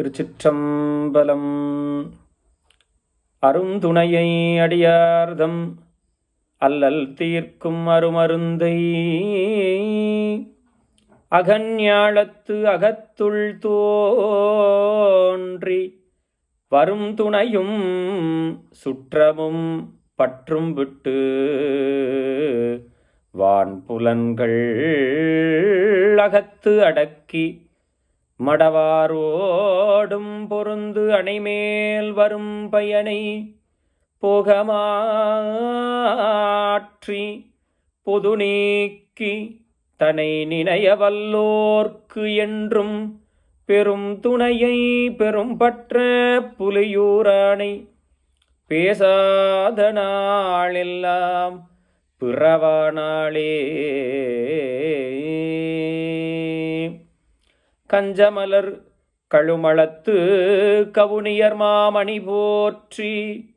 திருச்சிற்றம்பலம் அருந்துணையை அடியார்தம் அல்லல் தீர்க்கும் அருமருந்தை அகஞாலத்து அகத்துள் தோன்றி வரும் துணையும் சுற்றமும் பற்றும் விட்டு வான் புலன்கள் அகத்து அடக்கி மடவாரோடும் பொருந்து அணைமேல் வரும் பயனை போகமாற்றி பொது நீக்கி தனை நினைய வல்லோர்க்கு என்றும் பெரும் துணையை பெரும் பற்ற புலியூரானை பேசாத நாளெல்லாம் பிறவா நாளே கஞ்சமலர் கழுமளத்து கவுனியர் மாமணி போற்றி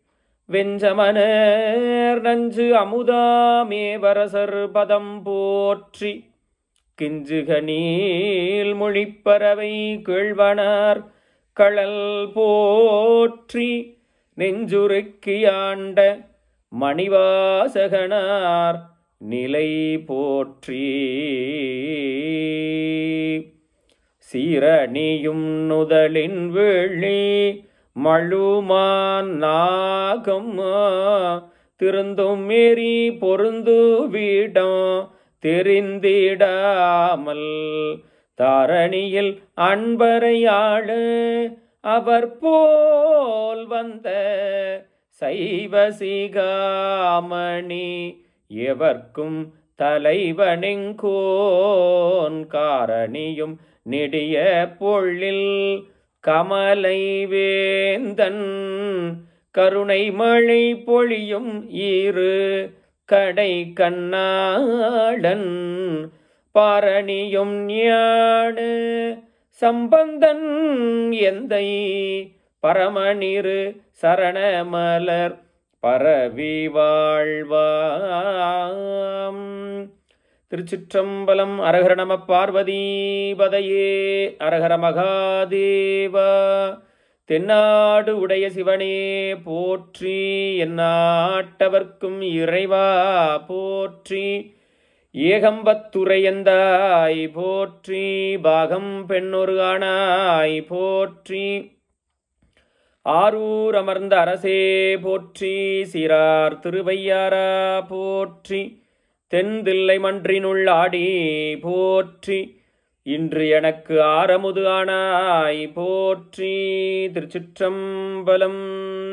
வெஞ்சமனர் நஞ்சு அமுதாமே வரசர் பதம் போற்றி கிஞ்சுக நீல் மொழிப்பறவை கேழ்வனார் களல் போற்றி நெஞ்சுருக்கியாண்ட மணிவாசகனார் நிலை போற்றி சீரணியும் நுதலின் வெள்ளி மழுமான் நாகம் திருந்தும் மேரி பொருந்து வீடம் தெரிந்திடாமல் தாரணியில் அன்பரையாள அவர் போல் வந்த சைவ சிகாமணி எவர்க்கும் தலைவனெங்கோன் காரணியும் நெடிய பொழில் கமலை வேந்தன் கருணை மழை பொழியும் ஈறு கடை கண்ணாளன் பாரணியும் ஞான சம்பந்தன் எந்தை பரமனிரு சரணமலர் பரவி வாழ்வாம் திருச்சிற்றம்பலம் அரகர நம பார்வதி பதையே அரகர மகாதேவா தென்னாடு உடைய சிவனே போற்றி எந்நாட்டவர்க்கும் இறைவா போற்றி ஏகம்பத்துரையந்தாய் போற்றி பாகம் பெண்ணொரு ஆனாய் போற்றி ஆரூர் அமர்ந்த அரசே போற்றி சீரார் திருவையாரா போற்றி தென்தில்லை மன்றினுள் ஆடி போற்றி இன்று எனக்கு ஆரமுது ஆனாய் போற்றி திருச்சிற்றம்பலம்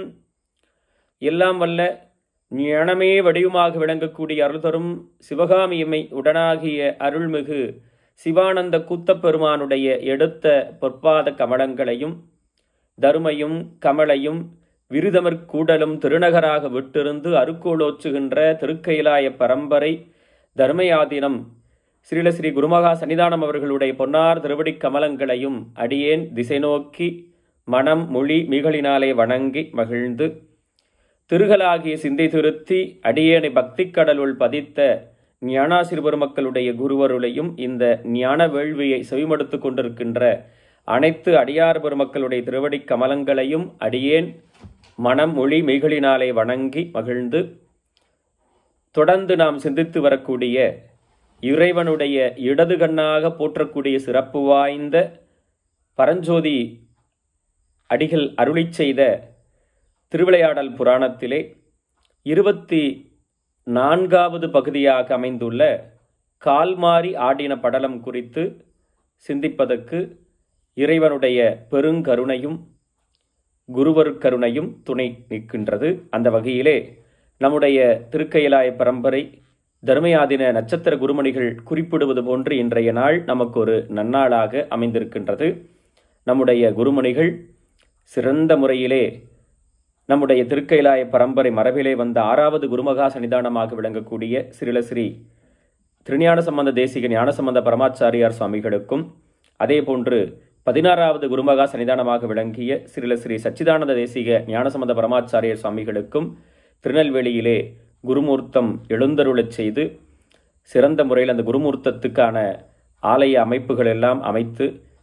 எல்லாம் வல்ல ஞானமே வடிவமாக விளங்கக்கூடிய அருள் தரும் சிவகாமியம்மை உடனாகிய அருள்மிகு சிவானந்த கூத்தப்பெருமானுடைய எடுத்த பொற்பாத கமலங்களையும் தருமையும் கமலையும் விருதமற் கூடலும் திருநகராக விட்டிருந்து அருக்கோளோச்சுகின்ற திருக்கைலாய பரம்பரை தர்மயாதீனம் ஸ்ரீல ஸ்ரீ குருமகா சன்னிதானம் அவர்களுடைய பொன்னார் திருவடிக் கமலங்களையும் அடியேன் திசை நோக்கி மனம் மொழி மிகளினாலே வணங்கி மகிழ்ந்து திருகலாகிய சிந்தை திருத்தி அடியேனை பக்திக் கடலுள் பதித்த ஞானாசிர் பெருமக்களுடைய குருவருளையும் இந்த ஞான வேள்வியை செவிமடுத்துக் கொண்டிருக்கின்ற அனைத்து அடியார் பெருமக்களுடைய திருவடிக் கமலங்களையும் அடியேன் மனம் மொழி மெய்களினாலே வணங்கி மகிழ்ந்து தொடர்ந்து நாம் சிந்தித்து வரக்கூடிய இறைவனுடைய இடது கண்ணாக போற்றக்கூடிய சிறப்பு வாய்ந்த பரஞ்சோதி அடிகள் அருளிச் செய்த திருவிளையாடல் புராணத்திலே இருபத்தி நான்காவது பகுதியாக அமைந்துள்ள கால்மாறி ஆடின படலம் குறித்து சிந்திப்பதற்கு இறைவனுடைய பெருங்கருணையும் குருவருக்கருணையும் துணை நிற்கின்றது அந்த வகையிலே நம்முடைய திருக்கையலாய பரம்பரை தர்மயாதின நட்சத்திர குருமணிகள் குறிப்பிடுவது போன்று இன்றைய நாள் நமக்கு ஒரு நன்னாளாக அமைந்திருக்கின்றது நம்முடைய குருமணிகள் சிறந்த முறையிலே நம்முடைய திருக்கைலாய பரம்பரை மரபிலே வந்த ஆறாவது குருமகா சன்னிதானமாக விளங்கக்கூடிய ஸ்ரீலஸ்ரீ திருஞான சம்பந்த தேசிக ஞானசம்பந்த பரமாச்சாரியார் சுவாமிகளுக்கும் அதே போன்று பதினாறாவது குருமகா சன்னிதானமாக விளங்கிய ஸ்ரீல ஸ்ரீ சச்சிதானந்த தேசிக ஞானசம்பந்த பரமாச்சாரியர் சுவாமிகளுக்கும் திருநெல்வேலியிலே குருமூர்த்தம் எழுந்தருளச் செய்து சிறந்த முறையில் அந்த குருமூர்த்தத்துக்கான ஆலய அமைப்புகள் எல்லாம் அமைத்து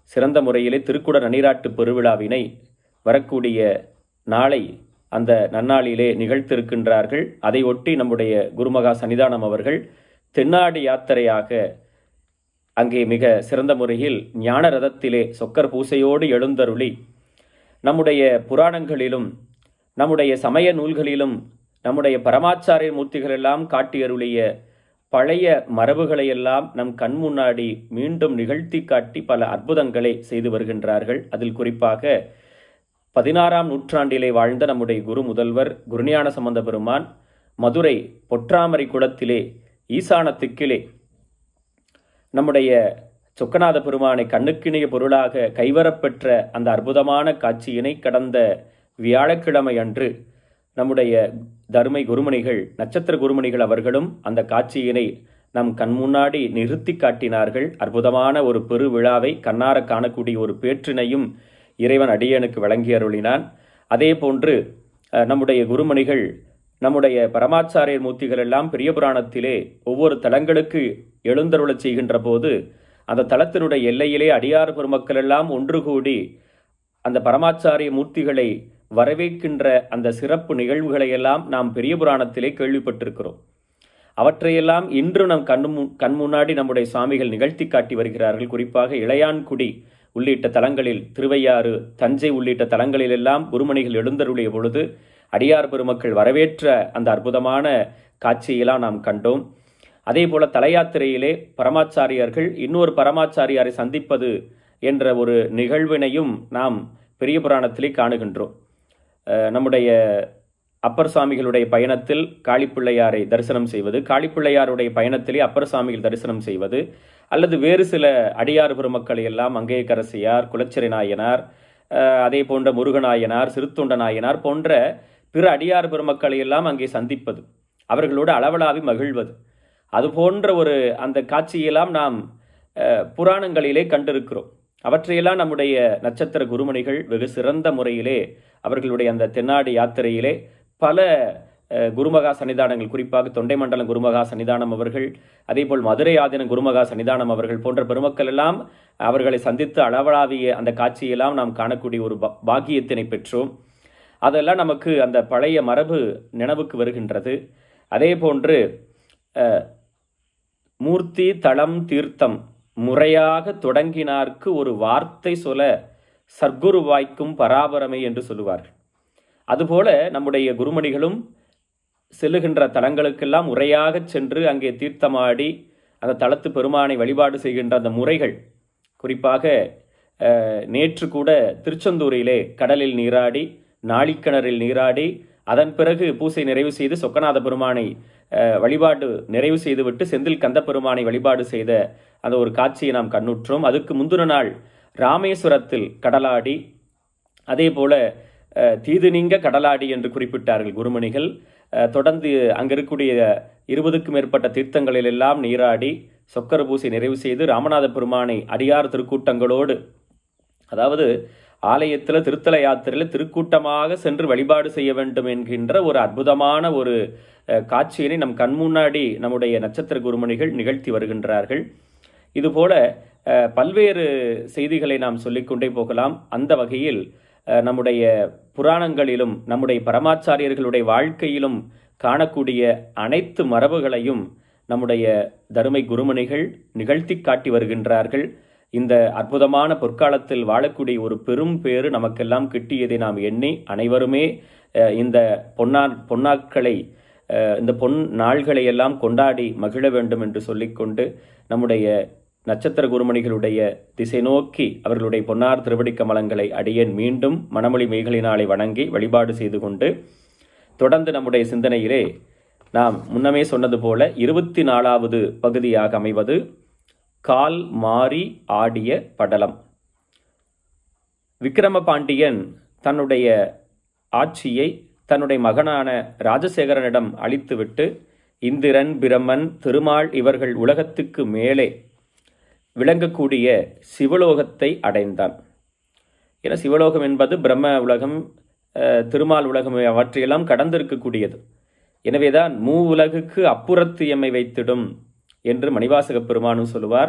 சிறந்த முறையிலே திருக்குட நன்னீராட்டு பெருவிழாவினை வரக்கூடிய நாளை அந்த நன்னாளிலே நிகழ்த்திருக்கின்றார்கள் அதை ஒட்டி நம்முடைய குருமகா சன்னிதானம் அவர்கள் தென்னாடு யாத்திரையாக அங்கே மிக சிறந்த முறையில் ஞான ரதத்திலே சொக்கர் பூசையோடு எழுந்தருளி நம்முடைய புராணங்களிலும் நம்முடைய சமய நூல்களிலும் நம்முடைய பரமாச்சாரிய மூர்த்திகளெல்லாம் காட்டியருளிய பழைய மரபுகளையெல்லாம் நம் கண் முன்னாடி மீண்டும் நிகழ்த்தி காட்டி பல அற்புதங்களை செய்து வருகின்றார்கள் அதில் குறிப்பாக பதினாறாம் நூற்றாண்டிலே வாழ்ந்த நம்முடைய குரு முதல்வர் குருஞான சம்பந்த பெருமான் மதுரை பொற்றாமரை குளத்திலே ஈசான திக்கிலே நம்முடைய சொக்கநாத பெருமானை கண்ணுக்கிணைய பொருளாக கைவரப்பெற்ற அந்த அற்புதமான காட்சியினை கடந்த வியாழக்கிழமை அன்று நம்முடைய தர்மை குருமணிகள் நட்சத்திர குருமணிகள் அவர்களும் அந்த காட்சியினை நம் கண் முன்னாடி நிறுத்தி காட்டினார்கள் அற்புதமான ஒரு பெரு விழாவை கண்ணார காணக்கூடிய ஒரு பேற்றினையும் இறைவன் அடியனுக்கு வழங்கி அருளினான் அதே போன்று அஹ், நம்முடைய குருமணிகள் நம்முடைய பரமாச்சாரியர் மூர்த்திகள் எல்லாம் பெரிய புராணத்திலே ஒவ்வொரு தலங்களுக்கு எழுந்தருளச் செய்கின்ற போது அந்த தலத்தினுடைய எல்லையிலே அடியார் பெருமக்கள் எல்லாம் ஒன்று கூடி அந்த பரமாச்சாரிய மூர்த்திகளை வரவேற்கின்ற அந்த சிறப்பு நிகழ்வுகளை எல்லாம் நாம் பெரிய புராணத்திலே கேள்விப்பட்டிருக்கிறோம் அவற்றையெல்லாம் இன்று நம் கண் முன் கண் முன்னாடி நம்முடைய சுவாமிகள் நிகழ்த்தி காட்டி வருகிறார்கள் குறிப்பாக இளையான்குடி உள்ளிட்ட தலங்களில் திருவையாறு தஞ்சை உள்ளிட்ட தலங்களிலெல்லாம் குருமணிகள் எழுந்தருளிய பொழுது அடியார் பெருமக்கள் வரவேற்ற அந்த அற்புதமான காட்சியெல்லாம் நாம் கண்டோம் அதே போல தலையாத்திரையிலே பரமாச்சாரியார்கள் இன்னொரு பரமாச்சாரியாரை சந்திப்பது என்ற ஒரு நிகழ்வினையும் நாம் பெரிய புராணத்திலே காணுகின்றோம் அஹ் நம்முடைய அப்பர் சுவாமிகளுடைய பயணத்தில் காளிப்பிள்ளையாரை தரிசனம் செய்வது காளிப்பிள்ளையாருடைய பயணத்திலே அப்பர் சுவாமிகள் தரிசனம் செய்வது அல்லது வேறு சில அடியார் பெருமக்களை எல்லாம் அங்கேயக்கரசியார் குலச்சிறை நாயனார் அஹ் அதே போன்ற முருகநாயனார் சிறுத்தொண்ட நாயனார் போன்ற பிற அடியார் பெருமக்களை எல்லாம் அங்கே சந்திப்பது அவர்களோடு அளவலாவி மகிழ்வது அது போன்ற ஒரு அந்த காட்சியெல்லாம் நாம் அஹ், புராணங்களிலே கண்டிருக்கிறோம் அவற்றையெல்லாம் நம்முடைய நட்சத்திர குருமணிகள் வெகு சிறந்த முறையிலே அவர்களுடைய அந்த தென்னாடு யாத்திரையிலே பல அஹ், குருமகா சன்னிதானங்கள் குறிப்பாக தொண்டைமண்டலம் குருமகா சன்னிதானம் அவர்கள் அதேபோல் மதுரை ஆதீன குருமகா சன்னிதானம் அவர்கள் போன்ற பெருமக்கள் எல்லாம் அவர்களை சந்தித்து அளவலாவிய அந்த காட்சியெல்லாம் நாம் காணக்கூடிய ஒரு பா- பாக்கியத்தினை பெற்றோம் அதெல்லாம் நமக்கு அந்த பழைய மரபு நினைவுக்கு வருகின்றது அதே போன்று அஹ், மூர்த்தி தளம் தீர்த்தம் முறையாக தொடங்கினார்க்கு ஒரு வார்த்தை சொல்ல சர்க்குரு வாய்க்கும் பராபரமை என்று சொல்லுவார்கள் அதுபோல நம்முடைய குருமணிகளும் செல்லுகின்ற தலங்களுக்கெல்லாம் முறையாக சென்று அங்கே தீர்த்தமாடி அந்த தலத்து பெருமானை வழிபாடு செய்கின்ற அந்த முறைகள் குறிப்பாக அஹ், நேற்று கூட திருச்செந்தூரிலே கடலில் நீராடி நாளிக்கிணறில் நீராடி அதன் பிறகு பூசை நிறைவு செய்து சொக்கநாத பெருமானை அஹ், வழிபாடு நிறைவு செய்துவிட்டு செந்தில் கந்த பெருமானை வழிபாடு செய்த அந்த ஒரு காட்சியை நாம் கண்ணுற்றோம் அதுக்கு முந்தின நாள் ராமேஸ்வரத்தில் கடலாடி அதே போல அஹ், தீது நீங்க கடலாடி என்று குறிப்பிட்டார்கள் குருமணிகள் அஹ், தொடர்ந்து அங்க இருக்கக்கூடிய இருபதுக்கும் மேற்பட்ட தீர்த்தங்களில் எல்லாம் நீராடி சொக்கர பூசை நிறைவு செய்து ராமநாத பெருமானை அடியார் திருக்கூட்டங்களோடு அதாவது ஆலயத்தில் திருத்தல யாத்திரையில் திருக்கூட்டமாக சென்று வழிபாடு செய்ய வேண்டும் என்கின்ற ஒரு அற்புதமான ஒரு அஹ், காட்சியினை நம் கண் முன்னாடி நம்முடைய நட்சத்திர குருமணிகள் நிகழ்த்தி வருகின்றார்கள் இதுபோல அஹ், பல்வேறு செய்திகளை நாம் சொல்லிக்கொண்டே போகலாம் அந்த வகையில் அஹ், நம்முடைய புராணங்களிலும் நம்முடைய பரமாச்சாரியர்களுடைய வாழ்க்கையிலும் காணக்கூடிய அனைத்து மரபுகளையும் நம்முடைய தருமை குருமணிகள் நிகழ்த்தி காட்டி வருகின்றார்கள் இந்த அற்புதமான பொற்காலத்தில் வாழக்கூடிய ஒரு பெரும் பேறு நமக்கெல்லாம் கிட்டியதை நாம் எண்ணி அனைவருமே அஹ், இந்த பொன்னா பொன்னாட்களை அஹ், இந்த பொன் நாள்களை எல்லாம் கொண்டாடி மகிழ வேண்டும் என்று சொல்லிக்கொண்டு நம்முடைய நட்சத்திர குருமணிகளுடைய திசை நோக்கி அவர்களுடைய பொன்னார் திருவடி கமலங்களை அடியேன் மீண்டும் மணமொழி மேகலினாலை வணங்கி வழிபாடு செய்து கொண்டு தொடர்ந்து நம்முடைய சிந்தனையிலே நாம் முன்னமே சொன்னது போல இருபத்தி நாலாவது பகுதியாக அமைவது கால் மாறி ஆடிய படலம் விக்கிரம பாண்டியன் தன்னுடைய ஆட்சியை தன்னுடைய மகனான ராஜசேகரனிடம் அளித்துவிட்டு இந்திரன் பிரம்மன் திருமால் இவர்கள் உலகத்துக்கு மேலே விளங்கக்கூடிய சிவலோகத்தை அடைந்தான் ஏன்னா சிவலோகம் என்பது பிரம்ம உலகம் அஹ், திருமால் உலகம் அவற்றையெல்லாம் கடந்திருக்கக்கூடியது எனவேதான் மூ உலகுக்கு அப்புறத்து எம்மை வைத்திடும் என்று மணிவாசக பெருமானும் சொல்லுவார்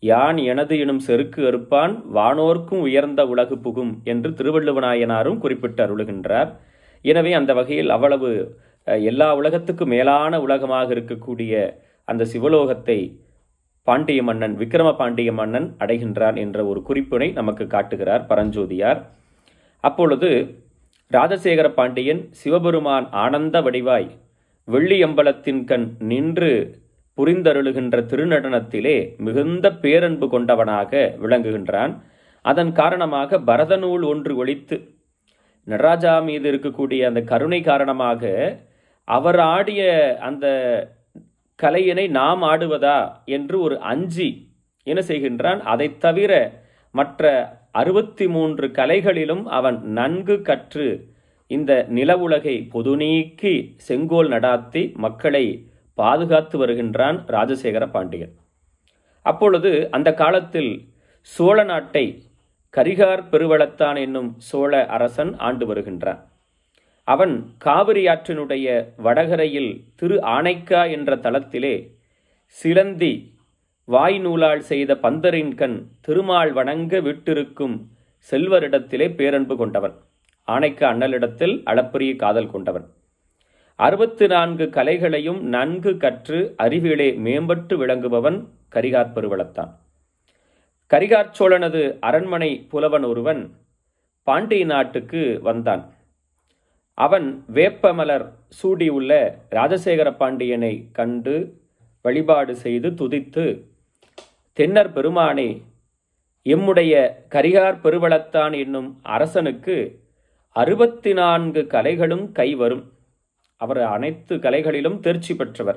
யான் எனது எனும் செருக்கு அறுப்பான் வானோர்க்கும் உயர்ந்த உலகு புகும் என்று திருவள்ளுவநாயனாரும் குறிப்பிட்டு அருளுகின்றார் எனவே அந்த வகையில் அவ்வளவு அஹ், எல்லா உலகத்துக்கும் மேலான உலகமாக இருக்கக்கூடிய அந்த சிவலோகத்தை பாண்டிய மன்னன் விக்ரம பாண்டிய மன்னன் அடைகின்றான் என்ற ஒரு குறிப்பினை நமக்கு காட்டுகிறார் பரஞ்சோதியார் அப்பொழுது ராஜசேகர பாண்டியன் சிவபெருமான் ஆனந்த வடிவாய் வெள்ளியம்பலத்தின் கண் நின்று புரிந்தருளுகின்ற திருநடனத்திலே மிகுந்த பேரன்பு கொண்டவனாக விளங்குகின்றான் அதன் காரணமாக பரதநூல் ஒன்று ஒழித்து நடராஜா மீது இருக்கக்கூடிய அந்த கருணை காரணமாக அவர் ஆடிய அந்த கலையினை நாம் ஆடுவதா என்று ஒரு அஞ்சி என்ன செய்கின்றான் அதைத் தவிர மற்ற அறுபத்தி மூன்று கலைகளிலும் அவன் நன்கு கற்று இந்த நிலவுலகை பொது நீக்கி செங்கோல் நடாத்தி மக்களை பாதுகாத்து வருகின்றான் ராஜசேகர பாண்டியன் அப்பொழுது அந்த காலத்தில் சோழ நாட்டை கரிகார் பெருவளத்தான் என்னும் சோழ அரசன் ஆண்டு வருகின்றான் அவன் காவிரி ஆற்றினுடைய வடகரையில் திரு ஆனைக்கா என்ற தலத்திலே சிலந்தி வாய் நூலால் செய்த பந்தரின் கண் திருமால் வணங்க விட்டிருக்கும் செல்வரிடத்திலே பேரன்பு கொண்டவன் ஆனைக்கா அண்ணலிடத்தில் அளப்பரிய காதல் கொண்டவன் அறுபத்து நான்கு கலைகளையும் நன்கு கற்று அறிவிலே மேம்பட்டு விளங்குபவன் கரிகார் பெருவளத்தான் கரிகார் சோழனது அரண்மனை புலவன் ஒருவன் பாண்டிய நாட்டுக்கு வந்தான் அவன் வேப்பமலர் சூடியுள்ள ராஜசேகர பாண்டியனை கண்டு வழிபாடு செய்து துதித்து தென்னர் பெருமானே எம்முடைய கரிகார் பெருவளத்தான் என்னும் அரசனுக்கு அறுபத்தி நான்கு கலைகளும் கைவரும் அவர் அனைத்து கலைகளிலும் தேர்ச்சி பெற்றவர்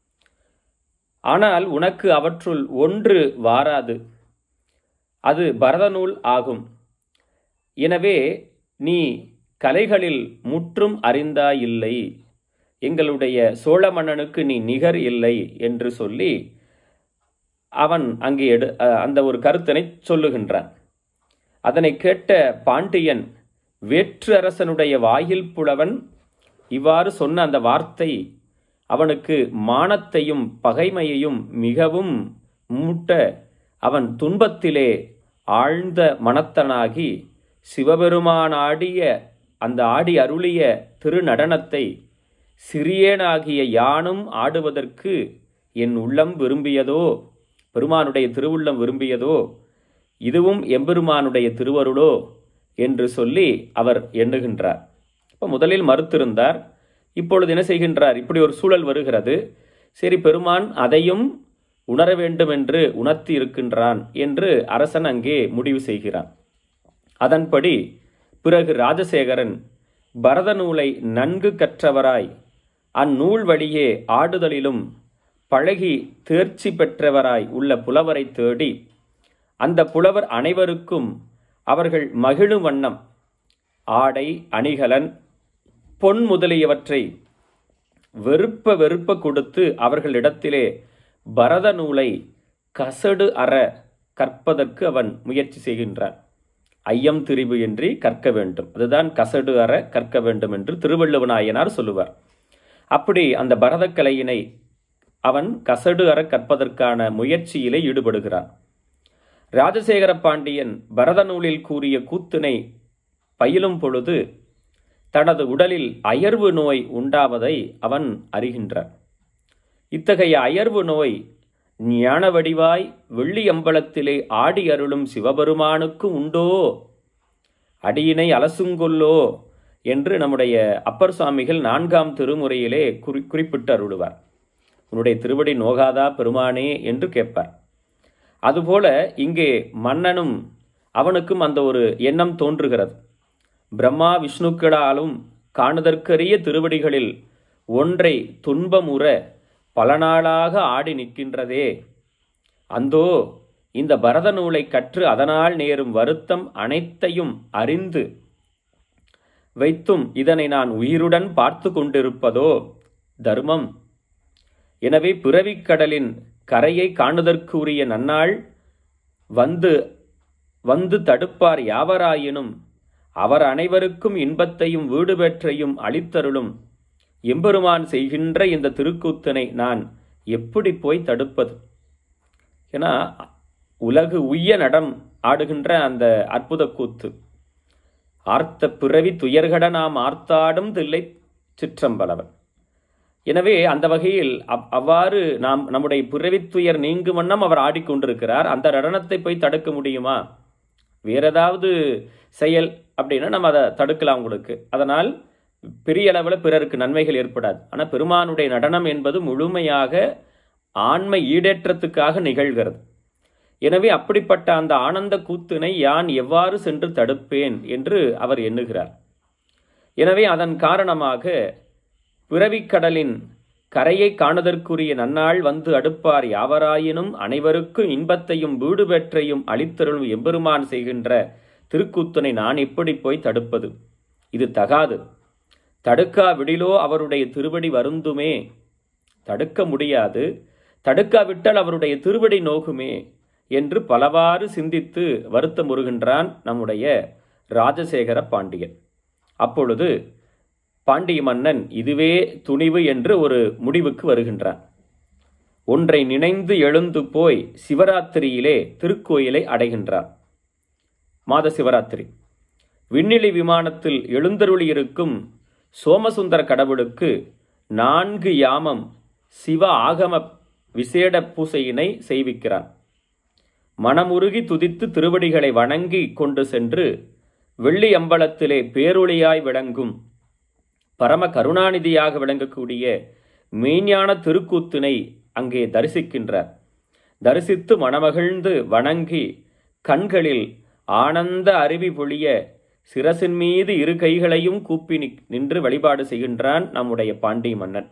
ஆனால் உனக்கு அவற்றுள் ஒன்று வாராது அது பரதநூல் ஆகும் எனவே நீ கலைகளில் முற்றும் அறிந்தாயில்லை எங்களுடைய சோழ மன்னனுக்கு நீ நிகர் இல்லை என்று சொல்லி அவன் அங்கே எடு அஹ், அந்த ஒரு கருத்தினை சொல்லுகின்றான் அதனை கேட்ட பாண்டியன் வேற்று அரசனுடைய வாயில் புலவன் இவ்வாறு சொன்ன அந்த வார்த்தை அவனுக்கு மானத்தையும் பகைமையையும் மிகவும் மூட்ட அவன் துன்பத்திலே ஆழ்ந்த மனத்தனாகி சிவபெருமான் ஆடிய அந்த ஆடி அருளிய திருநடனத்தை சிறியேனாகிய யானும் ஆடுவதற்கு என் உள்ளம் விரும்பியதோ பெருமானுடைய திருவுள்ளம் விரும்பியதோ இதுவும் எம்பெருமானுடைய திருவருளோ என்று சொல்லி அவர் எண்ணுகின்றார் இப்போ முதலில் மறுத்திருந்தார் இப்பொழுது என்ன செய்கின்றார் இப்படி ஒரு சூழல் வருகிறது சரி பெருமான் அதையும் உணர வேண்டும் என்று உணர்த்தி இருக்கின்றான் என்று அரசன் அங்கே முடிவு செய்கிறான் அதன்படி பிறகு ராஜசேகரன் பரத நூலை நன்கு கற்றவராய் அந்நூல் வழியே ஆடுதலிலும் பழகி தேர்ச்சி பெற்றவராய் உள்ள புலவரை தேடி அந்த புலவர் அனைவருக்கும் அவர்கள் மகிழும் வண்ணம் ஆடை அணிகலன் பொன் முதலியவற்றை வெறுப்ப வெறுப்ப கொடுத்து அவர்களிடத்திலே பரத நூலை கசடு அற கற்பதற்கு அவன் முயற்சி செய்கின்றான் ஐயம் திரிவு இன்றி கற்க வேண்டும் அதுதான் கசடு அற கற்க வேண்டும் என்று திருவள்ளுவநாயனார் சொல்லுவார் அப்படி அந்த பரதக்கலையினை அவன் கசடு அற கற்பதற்கான முயற்சியிலே ஈடுபடுகிறான் ராஜசேகர பாண்டியன் பரத நூலில் கூறிய கூத்தினை பயிலும் பொழுது தனது உடலில் அயர்வு நோய் உண்டாவதை அவன் அறிகின்றான் இத்தகைய அயர்வு நோய் ஞான வடிவாய் வெள்ளி அம்பலத்திலே ஆடி அருளும் சிவபெருமானுக்கு உண்டோ அடியினை அலசுங்கொல்லோ என்று நம்முடைய அப்பர் சுவாமிகள் நான்காம் திருமுறையிலே குறி குறிப்பிட்டு அருளுவார் உன்னுடைய திருவடி நோகாதா பெருமானே என்று கேட்பார் அதுபோல இங்கே மன்னனும் அவனுக்கும் அந்த ஒரு எண்ணம் தோன்றுகிறது பிரம்மா விஷ்ணுக்களாலும் காணுதற்கரிய திருவடிகளில் ஒன்றை துன்பமுற பல நாளாக ஆடி நிற்கின்றதே அந்தோ இந்த பரத நூலை கற்று அதனால் நேரும் வருத்தம் அனைத்தையும் அறிந்து வைத்தும் இதனை நான் உயிருடன் பார்த்து கொண்டிருப்பதோ தர்மம் எனவே பிறவிக் கடலின் கரையை காணுதற்கு உரிய நன்னாள் வந்து வந்து தடுப்பார் யாவராயினும் அவர் அனைவருக்கும் இன்பத்தையும் வீடு பெற்றையும் அளித்தருளும் எம்பெருமான் செய்கின்ற இந்த திருக்கூத்தனை நான் எப்படி போய் தடுப்பது ஏன்னா உலகு உய்ய நடம் ஆடுகின்ற அந்த அற்புத கூத்து ஆர்த்த பிறவி துயர்கட நாம் ஆர்த்தாடும் தில்லை சிற்றம்பலவன் எனவே அந்த வகையில் அவ் அவ்வாறு நாம் நம்முடைய பிறவித் துயர் நீங்கும் வண்ணம் அவர் ஆடிக்கொண்டிருக்கிறார் அந்த நடனத்தை போய் தடுக்க முடியுமா வேற ஏதாவது செயல் அப்படின்னா நம்ம அதை தடுக்கலாம் உங்களுக்கு அதனால் பெரிய அளவில் பிறருக்கு நன்மைகள் ஏற்படாது ஆனால் பெருமானுடைய நடனம் என்பது முழுமையாக ஆண்மை ஈடேற்றத்துக்காக நிகழ்கிறது எனவே அப்படிப்பட்ட அந்த ஆனந்த கூத்தினை யான் எவ்வாறு சென்று தடுப்பேன் என்று அவர் எண்ணுகிறார் எனவே அதன் காரணமாக பிறவிக்கடலின் கரையை காணுதற்குரிய நன்னாள் வந்து அடுப்பார் யாவராயினும் அனைவருக்கும் இன்பத்தையும் வீடு பெற்றையும் அளித்தருளும் எம்பெருமான் செய்கின்ற திருக்கூத்தனை நான் எப்படி போய் தடுப்பது இது தகாது தடுக்காவிடிலோ அவருடைய திருவடி வருந்துமே தடுக்க முடியாது தடுக்காவிட்டால் அவருடைய திருவடி நோகுமே என்று பலவாறு சிந்தித்து வருத்தமுறுகின்றான் நம்முடைய ராஜசேகர பாண்டியன் அப்பொழுது பாண்டிய மன்னன் இதுவே துணிவு என்று ஒரு முடிவுக்கு வருகின்றான் ஒன்றை நினைந்து எழுந்து போய் சிவராத்திரியிலே திருக்கோயிலை அடைகின்றார் மாத சிவராத்திரி விண்ணிலி விமானத்தில் எழுந்தருளியிருக்கும் சோமசுந்தர கடவுளுக்கு நான்கு யாமம் சிவ ஆகம விசேட பூசையினை செய்விக்கிறான் மனமுருகி துதித்து திருவடிகளை வணங்கி கொண்டு சென்று வெள்ளி அம்பலத்திலே பேரொளியாய் விளங்கும் பரம கருணாநிதியாக விளங்கக்கூடிய மெய்ஞான திருக்கூத்தினை அங்கே தரிசிக்கின்றார் தரிசித்து மனமகிழ்ந்து வணங்கி கண்களில் ஆனந்த அருவி பொழிய சிரசின் மீது இரு கைகளையும் கூப்பி நிக்- நின்று வழிபாடு செய்கின்றான் நம்முடைய பாண்டிய மன்னன்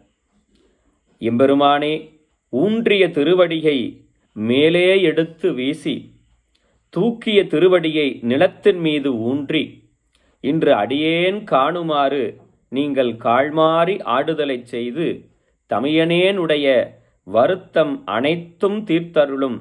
எம்பெருமானே ஊன்றிய திருவடியை மேலே எடுத்து வீசி தூக்கிய திருவடியை நிலத்தின் மீது ஊன்றி இன்று அடியேன் காணுமாறு நீங்கள் காழ்மாறி ஆடுதலைச் செய்து தமையனேனுடைய வருத்தம் அனைத்தும் தீர்த்தருளும்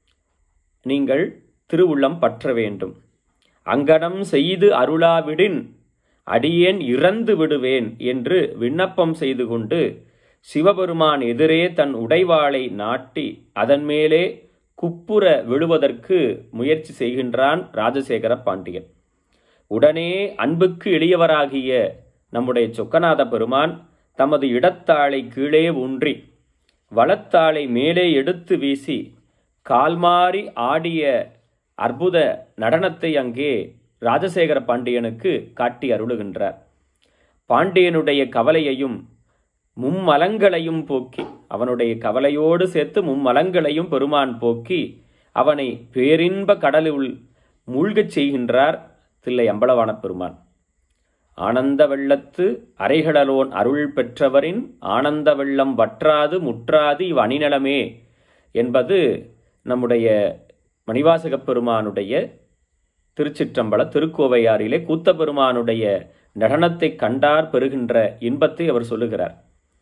நீங்கள் திருவுள்ளம் பற்ற வேண்டும் அங்கனம் செய்து அருளாவிடின் அடியேன் இறந்து விடுவேன் என்று விண்ணப்பம் செய்து கொண்டு சிவபெருமான் எதிரே தன் உடைவாளை நாட்டி அதன் மேலே குப்புற விழுவதற்கு முயற்சி செய்கின்றான் ராஜசேகர பாண்டியன் உடனே அன்புக்கு எளியவராகிய நம்முடைய சொக்கநாத பெருமான் தமது இடத்தாளை கீழே ஊன்றி வலத்தாளை மேலே எடுத்து வீசி கால்மாறி ஆடிய அற்புத நடனத்தை அங்கே ராஜசேகர பாண்டியனுக்கு காட்டி அருளுகின்றார் பாண்டியனுடைய கவலையையும் மும்மலங்களையும் போக்கி அவனுடைய கவலையோடு சேர்த்து மும்மலங்களையும் பெருமான் போக்கி அவனை பேரின்ப கடலுள் மூழ்கச் செய்கின்றார் தில்லை அம்பலவான பெருமான் ஆனந்த வெள்ளத்து அரைகடலோன் அருள் பெற்றவரின் ஆனந்த வெள்ளம் வற்றாது முற்றாது இவ் அணிநலமே என்பது நம்முடைய மணிவாசகப் பெருமானுடைய திருச்சிற்றம்பல திருக்கோவையாரிலே கூத்த பெருமானுடைய நடனத்தை கண்டார் பெறுகின்ற இன்பத்தை அவர் சொல்லுகிறார்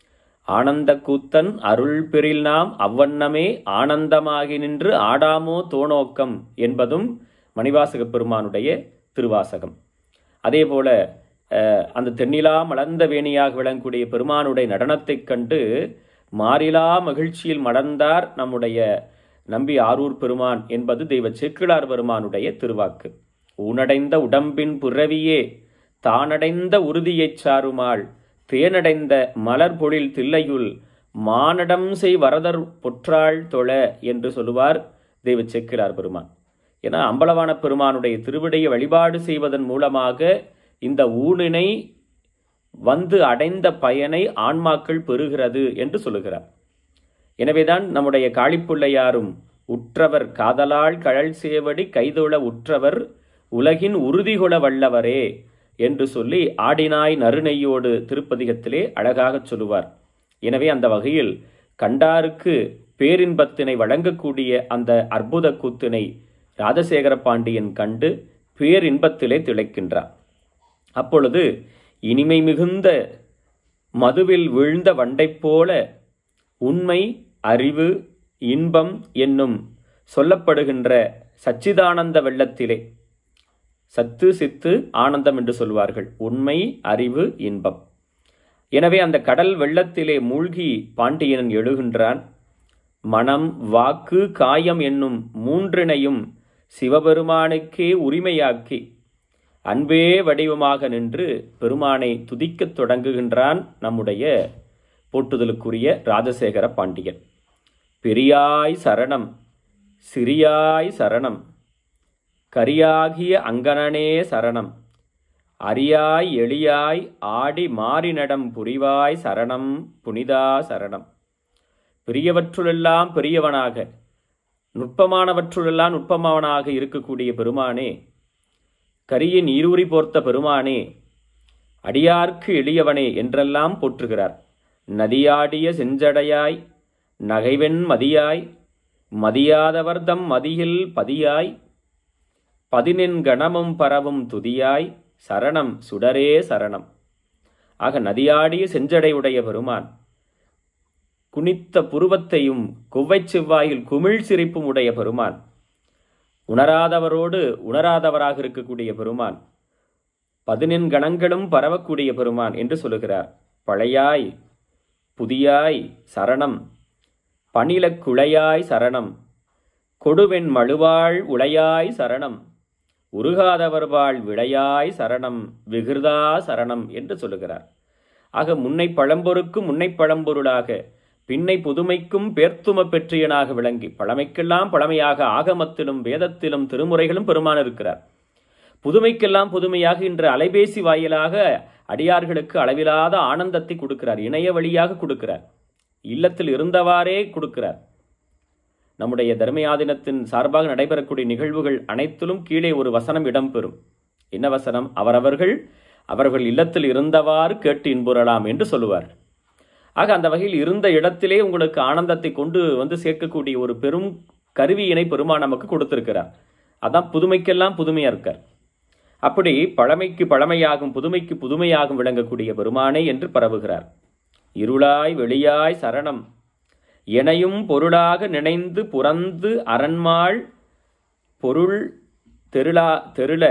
ஆனந்த கூத்தன் அருள் பெறில் நாம் அவ்வண்ணமே ஆனந்தமாகி நின்று ஆடாமோ தோணோக்கம் என்பதும் மணிவாசகப் பெருமானுடைய திருவாசகம் அதேபோல அஹ், அந்த தென்னிலா மலர்ந்த வேணியாக விளங்கக்கூடிய பெருமானுடைய நடனத்தைக் கண்டு மாறிலா மகிழ்ச்சியில் மலர்ந்தார் நம்முடைய நம்பி ஆரூர் பெருமான் என்பது தெய்வ சேக்கிழார் பெருமானுடைய திருவாக்கு ஊனடைந்த உடம்பின் புறவியே தானடைந்த உறுதியைச் சாருமாள் தேனடைந்த மலர் பொழில் தில்லையுள் மானடம் செய் வரதர் பொற்றாள் தொழ என்று சொல்லுவார் தெய்வ சேக்கிழார் பெருமான் ஏன்னா அம்பலவான பெருமானுடைய திருவிடையை வழிபாடு செய்வதன் மூலமாக இந்த ஊனினை வந்து அடைந்த பயனை ஆன்மாக்கள் பெறுகிறது என்று சொல்லுகிறார் எனவேதான் நம்முடைய காளிப்பிள்ளையாரும் உற்றவர் காதலால் கழல் சேவடி கைதொழ உற்றவர் உலகின் உறுதிகொள வல்லவரே என்று சொல்லி ஆடினாய் நறுநெய்யோடு திருப்பதிகத்திலே அழகாகச் சொல்லுவார் எனவே அந்த வகையில் கண்டாருக்கு பேரின்பத்தினை வழங்கக்கூடிய அந்த அற்புத கூத்தினை ராஜசேகர பாண்டியன் கண்டு பேரின்பத்திலே திளைக்கின்றார் அப்பொழுது இனிமை மிகுந்த மதுவில் வீழ்ந்த வண்டைப் போல உண்மை அறிவு இன்பம் என்னும் சொல்லப்படுகின்ற சச்சிதானந்த வெள்ளத்திலே சத்து சித்து ஆனந்தம் என்று சொல்வார்கள் உண்மை அறிவு இன்பம் எனவே அந்த கடல் வெள்ளத்திலே மூழ்கி பாண்டியன் எழுகின்றான் மனம் வாக்கு காயம் என்னும் மூன்றினையும் சிவபெருமானுக்கே உரிமையாக்கி அன்பே வடிவமாக நின்று பெருமானை துதிக்கத் தொடங்குகின்றான் நம்முடைய போட்டுதலுக்குரிய ராஜசேகர பாண்டியன் பெரியாய் சரணம் சிறியாய் சரணம் கரியாகிய அங்கனனே சரணம் அரியாய் எளியாய் ஆடி மாறி நடம் புரிவாய் சரணம் புனிதா சரணம் பெரியவற்றுளெல்லாம் பெரியவனாக நுட்பமானவற்றுளெல்லாம் நுட்பமானவனாக இருக்கக்கூடிய பெருமானே கரியின் ஈரூறி போர்த்த பெருமானே அடியார்க்கு எளியவனே என்றெல்லாம் போற்றுகிறார் நதியாடிய செஞ்சடையாய் நகைவெண் மதியாய் மதியாதவர்தம் மதியில் பதியாய் பதினெண் கணமும் பரவும் துதியாய் சரணம் சுடரே சரணம் ஆக நதியாடிய செஞ்சடையுடைய பெருமான் குனித்த புருவத்தையும் கொவ்வைச் செவ்வாயில் குமிழ் சிரிப்பும் உடைய பெருமான் உணராதவரோடு உணராதவராக இருக்கக்கூடிய பெருமான் பதினெண் கணங்களும் பரவக்கூடிய பெருமான் என்று சொல்லுகிறார் பழையாய் புதியாய் சரணம் பணிலக் குழையாய் சரணம் கொடுவெண் மழுவாள் உளையாய் சரணம் உருகாதவர்வாள் விளையாய் சரணம் விகிருதா சரணம் என்று சொல்லுகிறார் ஆக முன்னை பழம்பொருக்கும் முன்னை பழம்பொருளாக பின்னை புதுமைக்கும் பேர்த்தும பெற்றியனாக விளங்கி பழமைக்கெல்லாம் பழமையாக ஆகமத்திலும் வேதத்திலும் திருமுறைகளும் பெருமான் இருக்கிறார் புதுமைக்கெல்லாம் புதுமையாக இன்று அலைபேசி வாயிலாக அடியார்களுக்கு அளவிலாத ஆனந்தத்தை கொடுக்கிறார் இணைய வழியாக கொடுக்கிறார் இல்லத்தில் இருந்தவாறே கொடுக்கிறார் நம்முடைய தர்மயாதினத்தின் சார்பாக நடைபெறக்கூடிய நிகழ்வுகள் அனைத்திலும் கீழே ஒரு வசனம் இடம்பெறும் என்ன வசனம் அவரவர்கள் அவர்கள் இல்லத்தில் இருந்தவாறு கேட்டு இன்புறலாம் என்று சொல்லுவார் ஆக அந்த வகையில் இருந்த இடத்திலே உங்களுக்கு ஆனந்தத்தை கொண்டு வந்து சேர்க்கக்கூடிய ஒரு பெரும் கருவியினை பெருமான் நமக்கு கொடுத்திருக்கிறார் அதான் புதுமைக்கெல்லாம் புதுமையா இருக்கார் அப்படி பழமைக்கு பழமையாகும் புதுமைக்கு புதுமையாகும் விளங்கக்கூடிய பெருமானே என்று பரவுகிறார் இருளாய் வெளியாய் சரணம் எனையும் பொருளாக நினைந்து புறந்து அரண்மாள் பொருள் தெருளா தெருள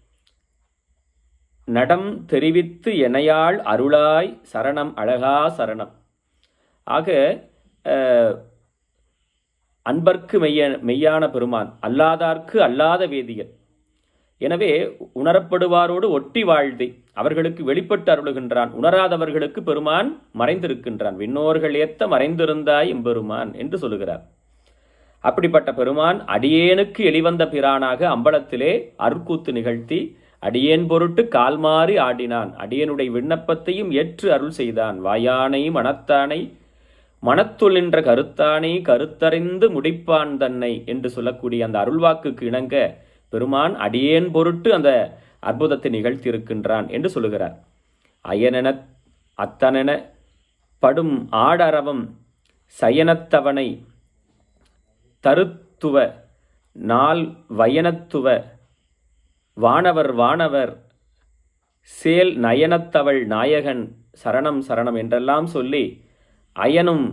நடம் தெரிவித்து எனையாள் அருளாய் சரணம் அழகா சரணம் ஆக அஹ், அன்பர்க்கு மெய்ய மெய்யான பெருமான் அல்லாதார்க்கு அல்லாத வேதியன் எனவே உணரப்படுவாரோடு ஒட்டி வாழ்தி அவர்களுக்கு வெளிப்பட்டு அருளுகின்றான் உணராதவர்களுக்கு பெருமான் மறைந்திருக்கின்றான் விண்ணோர்கள் ஏத்த மறைந்திருந்தாய் எம்பெருமான் என்று சொல்லுகிறார் அப்படிப்பட்ட பெருமான் அடியேனுக்கு எளிவந்த பிரானாக அம்பலத்திலே அருட்கூத்து நிகழ்த்தி அடியேன் பொருட்டு கால்மாறி ஆடினான் அடியனுடைய விண்ணப்பத்தையும் ஏற்று அருள் செய்தான் வாயானை மனத்தானை மனத்துள் நின்ற கருத்தானை கருத்தறிந்து முடிப்பான் தன்னை என்று சொல்லக்கூடிய அந்த அருள்வாக்குக்கு இணங்க பெருமான் அடியேன் பொருட்டு அந்த அற்புதத்தை நிகழ்த்தியிருக்கின்றான் என்று சொல்லுகிறார் அயனென அத்தனென படும் ஆடரவம் சயனத்தவனை தருத்துவ நாள் வயனத்துவ வானவர் வானவர் சேல் நயனத்தவள் நாயகன் சரணம் சரணம் என்றெல்லாம் சொல்லி அயனும்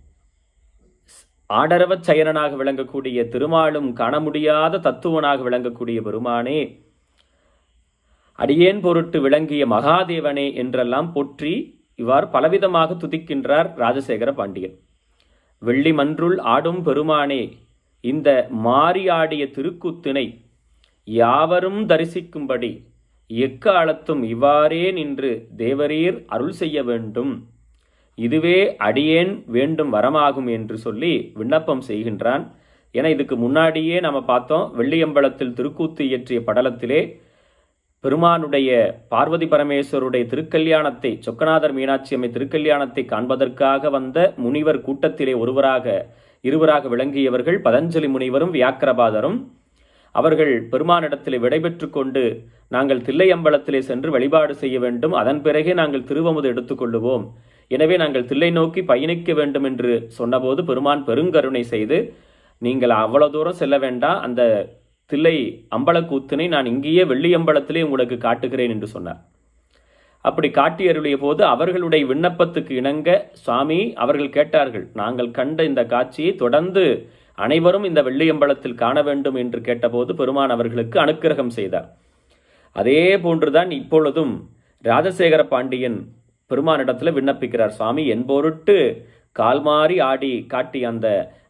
ஆடரவச் செயலனாக விளங்கக்கூடிய திருமாலும் காண முடியாத தத்துவனாக விளங்கக்கூடிய பெருமானே அடியேன் பொருட்டு விளங்கிய மகாதேவனே என்றெல்லாம் போற்றி இவ்வாறு பலவிதமாக துதிக்கின்றார் ராஜசேகர பாண்டியன் வெள்ளி மன்றுள் ஆடும் பெருமானே இந்த மாறி ஆடிய திருக்கூத்தினை யாவரும் தரிசிக்கும்படி எக்காலத்தும் இவ்வாறே நின்று தேவரீர் அருள் செய்ய வேண்டும் இதுவே அடியேன் வேண்டும் வரமாகும் என்று சொல்லி விண்ணப்பம் செய்கின்றான் என இதுக்கு முன்னாடியே நம்ம பார்த்தோம் வெள்ளியம்பலத்தில் திருக்கூத்து இயற்றிய படலத்திலே பெருமானுடைய பார்வதி பரமேஸ்வருடைய திருக்கல்யாணத்தை சொக்கநாதர் மீனாட்சி அம்மை திருக்கல்யாணத்தை காண்பதற்காக வந்த முனிவர் கூட்டத்திலே ஒருவராக இருவராக விளங்கியவர்கள் பதஞ்சலி முனிவரும் வியாக்கிரபாதரும் அவர்கள் பெருமானிடத்திலே விடைபெற்று கொண்டு நாங்கள் தில்லையம்பலத்திலே சென்று வழிபாடு செய்ய வேண்டும் அதன் பிறகே நாங்கள் திருவமுது எடுத்துக்கொள்ளுவோம் எனவே நாங்கள் தில்லை நோக்கி பயணிக்க வேண்டும் என்று சொன்னபோது பெருமான் பெருங்கருணை செய்து நீங்கள் அவ்வளவு தூரம் செல்ல வேண்டாம் அந்த தில்லை அம்பலக்கூத்தினை நான் இங்கேயே வெள்ளியம்பலத்திலே உங்களுக்கு காட்டுகிறேன் என்று சொன்னார் அப்படி காட்டி அருளிய போது அவர்களுடைய விண்ணப்பத்துக்கு இணங்க சுவாமி அவர்கள் கேட்டார்கள் நாங்கள் கண்ட இந்த காட்சியை தொடர்ந்து அனைவரும் இந்த வெள்ளியம்பலத்தில் காண வேண்டும் என்று கேட்டபோது பெருமான் அவர்களுக்கு அனுக்கிரகம் செய்தார் அதே போன்றுதான் இப்பொழுதும் ராஜசேகர பாண்டியன் பெருமானிடத்துல விண்ணப்பிக்கிறார் சுவாமி என் பொருட்டு கால்மாறி ஆடி காட்டி அந்த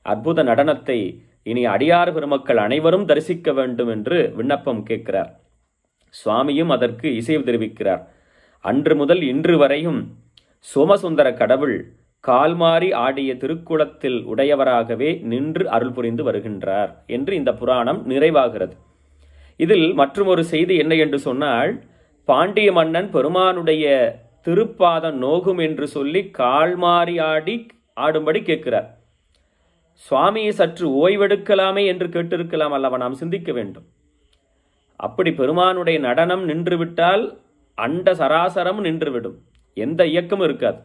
அற்புத நடனத்தை இனி அடியார் பெருமக்கள் அனைவரும் தரிசிக்க வேண்டும் என்று விண்ணப்பம் கேட்கிறார் சுவாமியும் அதற்கு இசைவு தெரிவிக்கிறார் அன்று முதல் இன்று வரையும் சோமசுந்தர கடவுள் கால்மாறி ஆடிய திருக்குளத்தில் உடையவராகவே நின்று அருள் புரிந்து வருகின்றார் என்று இந்த புராணம் நிறைவாகிறது இதில் மற்றொரு செய்தி என்ன என்று சொன்னால் பாண்டிய மன்னன் பெருமானுடைய திருப்பாதம் நோகும் என்று சொல்லி கால்மாறி ஆடி ஆடும்படி கேட்கிறார் சுவாமியை சற்று ஓய்வெடுக்கலாமே என்று கேட்டிருக்கலாம் அல்லவா நாம் சிந்திக்க வேண்டும் அப்படி பெருமானுடைய நடனம் நின்றுவிட்டால் அண்ட சராசரம் நின்றுவிடும் எந்த இயக்கமும் இருக்காது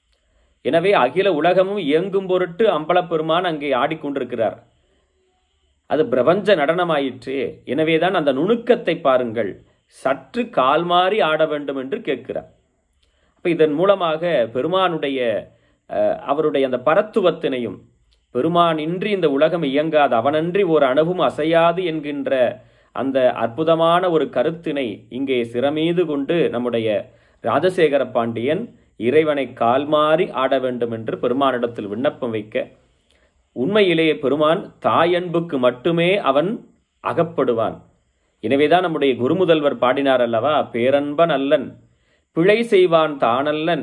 எனவே அகில உலகமும் இயங்கும் பொருட்டு அம்பலப்பெருமான் அங்கே ஆடிக்கொண்டிருக்கிறார் அது பிரபஞ்ச நடனமாயிற்று எனவேதான் அந்த நுணுக்கத்தை பாருங்கள் சற்று கால் மாறி ஆட வேண்டும் என்று கேட்கிறார் அப்ப இதன் மூலமாக பெருமானுடைய அஹ், அவருடைய அந்த பரத்துவத்தினையும் பெருமான் இன்றி இந்த உலகம் இயங்காது அவனன்றி ஒரு அணுவும் அசையாது என்கின்ற அந்த அற்புதமான ஒரு கருத்தினை இங்கே சிறமீது கொண்டு நம்முடைய ராஜசேகர பாண்டியன் இறைவனை கால்மாறி ஆட வேண்டும் என்று பெருமானிடத்தில் விண்ணப்பம் வைக்க உண்மையிலேயே பெருமான் தாயன்புக்கு மட்டுமே அவன் அகப்படுவான் எனவேதான் நம்முடைய குருமுதல்வர் பாடினார் அல்லவா பேரன்பன் அல்லன் பிழை செய்வான் தானல்லன்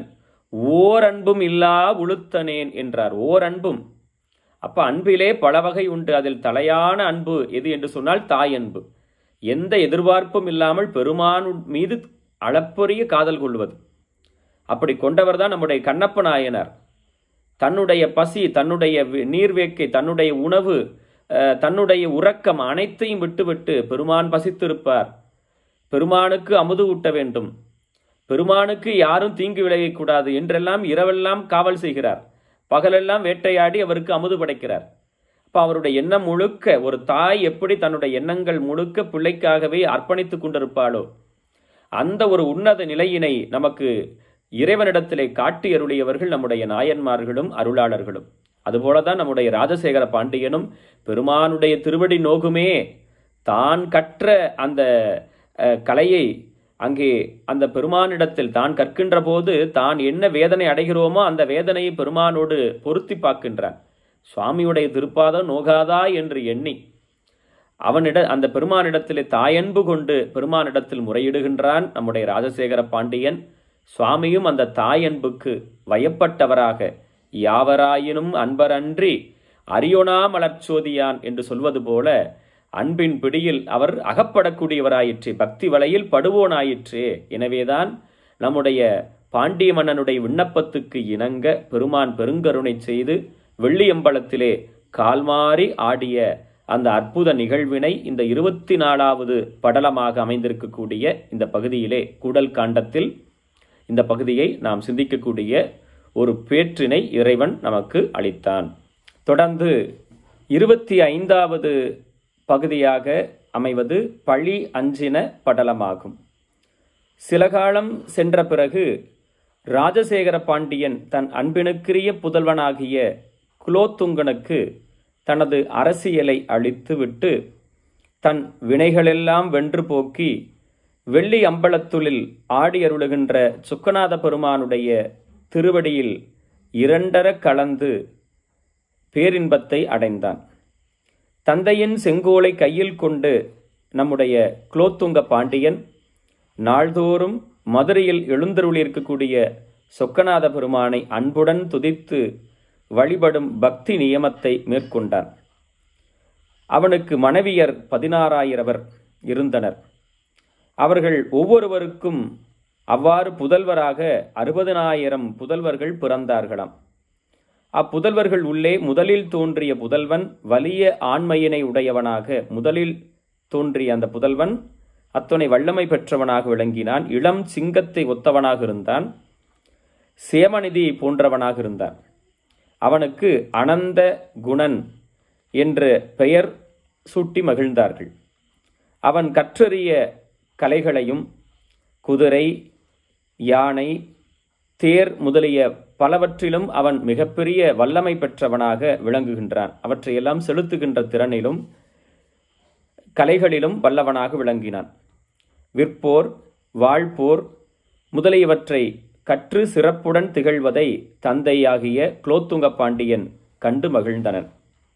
ஓர் அன்பும் இல்லா உளுத்தனேன் என்றார் ஓர் அன்பும் அப்ப அன்பிலே பல வகை உண்டு அதில் தலையான அன்பு எது என்று சொன்னால் தாய் அன்பு எந்த எதிர்பார்ப்பும் இல்லாமல் பெருமான் மீது அளப்பரிய காதல் கொள்வது அப்படி கொண்டவர் தான் நம்முடைய கண்ணப்ப நாயனார் தன்னுடைய பசி தன்னுடைய வி- நீர்வேக்கை தன்னுடைய உணவு அஹ், தன்னுடைய உறக்கம் அனைத்தையும் விட்டுவிட்டு பெருமான் பசித்திருப்பார் பெருமானுக்கு அமுது ஊட்ட வேண்டும் பெருமானுக்கு யாரும் தீங்கு விளைவிக்கக்கூடாது என்றெல்லாம் இரவெல்லாம் காவல் செய்கிறார் பகலெல்லாம் வேட்டையாடி அவருக்கு அமுது படைக்கிறார் அப்ப அவருடைய எண்ணம் முழுக்க ஒரு தாய் எப்படி தன்னுடைய எண்ணங்கள் முழுக்க பிள்ளைக்காகவே அர்ப்பணித்துக் கொண்டிருப்பாளோ அந்த ஒரு உன்னத நிலையினை நமக்கு இறைவனிடத்திலே காட்டி அருளியவர்கள் நம்முடைய நாயன்மார்களும் அருளாளர்களும் அதுபோலதான் நம்முடைய ராஜசேகர பாண்டியனும் பெருமானுடைய திருவடி நோகுமே தான் கற்ற அந்த அஹ், கலையை அங்கே அந்த பெருமானிடத்தில் தான் கற்கின்ற போது தான் என்ன வேதனை அடைகிறோமோ அந்த வேதனையை பெருமானோடு பொருத்தி பார்க்கின்றான் சுவாமியுடைய திருப்பாதம் நோகாதா என்று எண்ணி அவனிட அந்த பெருமானிடத்திலே தாயன்பு கொண்டு பெருமானிடத்தில் முறையிடுகின்றான் நம்முடைய ராஜசேகர பாண்டியன் சுவாமியும் அந்த தாயன்புக்கு வயப்பட்டவராக யாவராயினும் அன்பரன்றி அரியோனா மலர்ச்சோதியான் என்று சொல்வது போல அன்பின் பிடியில் அவர் அகப்படக்கூடியவராயிற்று பக்தி வலையில் படுவோனாயிற்று எனவேதான் நம்முடைய பாண்டிய மன்னனுடைய விண்ணப்பத்துக்கு இணங்க பெருமான் பெருங்கருணை செய்து வெள்ளியம்பலத்திலே கால்மாறி ஆடிய அந்த அற்புத நிகழ்வினை இந்த இருபத்தி நாலாவது படலமாக அமைந்திருக்கக்கூடிய இந்த பகுதியிலே கூடல் காண்டத்தில் இந்த பகுதியை நாம் சிந்திக்கக்கூடிய ஒரு பேற்றினை இறைவன் நமக்கு அளித்தான் தொடர்ந்து இருபத்தி ஐந்தாவது பகுதியாக அமைவது பழி அஞ்சின படலமாகும் சில காலம் சென்ற பிறகு ராஜசேகர பாண்டியன் தன் அன்பினுக்குரிய புதல்வனாகிய குலோத்துங்கனுக்கு தனது அரசியலை அளித்துவிட்டு தன் வினைகளெல்லாம் வென்று போக்கி வெள்ளி அம்பலத்துளில் ஆடியருளுகின்ற சுக்கநாத பெருமானுடைய திருவடியில் இரண்டர கலந்து பேரின்பத்தை அடைந்தான் தந்தையின் செங்கோலை கையில் கொண்டு நம்முடைய குலோத்துங்க பாண்டியன் நாள்தோறும் மதுரையில் எழுந்தருளியிருக்கக்கூடிய சொக்கநாத பெருமானை அன்புடன் துதித்து வழிபடும் பக்தி நியமத்தை மேற்கொண்டான் அவனுக்கு மனைவியர் பதினாறாயிரவர் இருந்தனர் அவர்கள் ஒவ்வொருவருக்கும் அவ்வாறு புதல்வராக அறுபதனாயிரம் புதல்வர்கள் பிறந்தார்களாம் அப்புதல்வர்கள் உள்ளே முதலில் தோன்றிய புதல்வன் வலிய ஆண்மையினை உடையவனாக முதலில் தோன்றிய அந்த புதல்வன் அத்துணை வல்லமை பெற்றவனாக விளங்கினான் இளம் சிங்கத்தை ஒத்தவனாக இருந்தான் சேமநிதி போன்றவனாக இருந்தான் அவனுக்கு அனந்த குணன் என்ற பெயர் சூட்டி மகிழ்ந்தார்கள் அவன் கற்றறிய கலைகளையும் குதிரை யானை தேர் முதலிய பலவற்றிலும் அவன் மிகப்பெரிய வல்லமை பெற்றவனாக விளங்குகின்றான் அவற்றையெல்லாம் செலுத்துகின்ற திறனிலும் கலைகளிலும் வல்லவனாக விளங்கினான் விற்போர் வாழ்போர் முதலியவற்றை கற்று சிறப்புடன் திகழ்வதை தந்தையாகிய குலோத்துங்க பாண்டியன் கண்டு மகிழ்ந்தனன்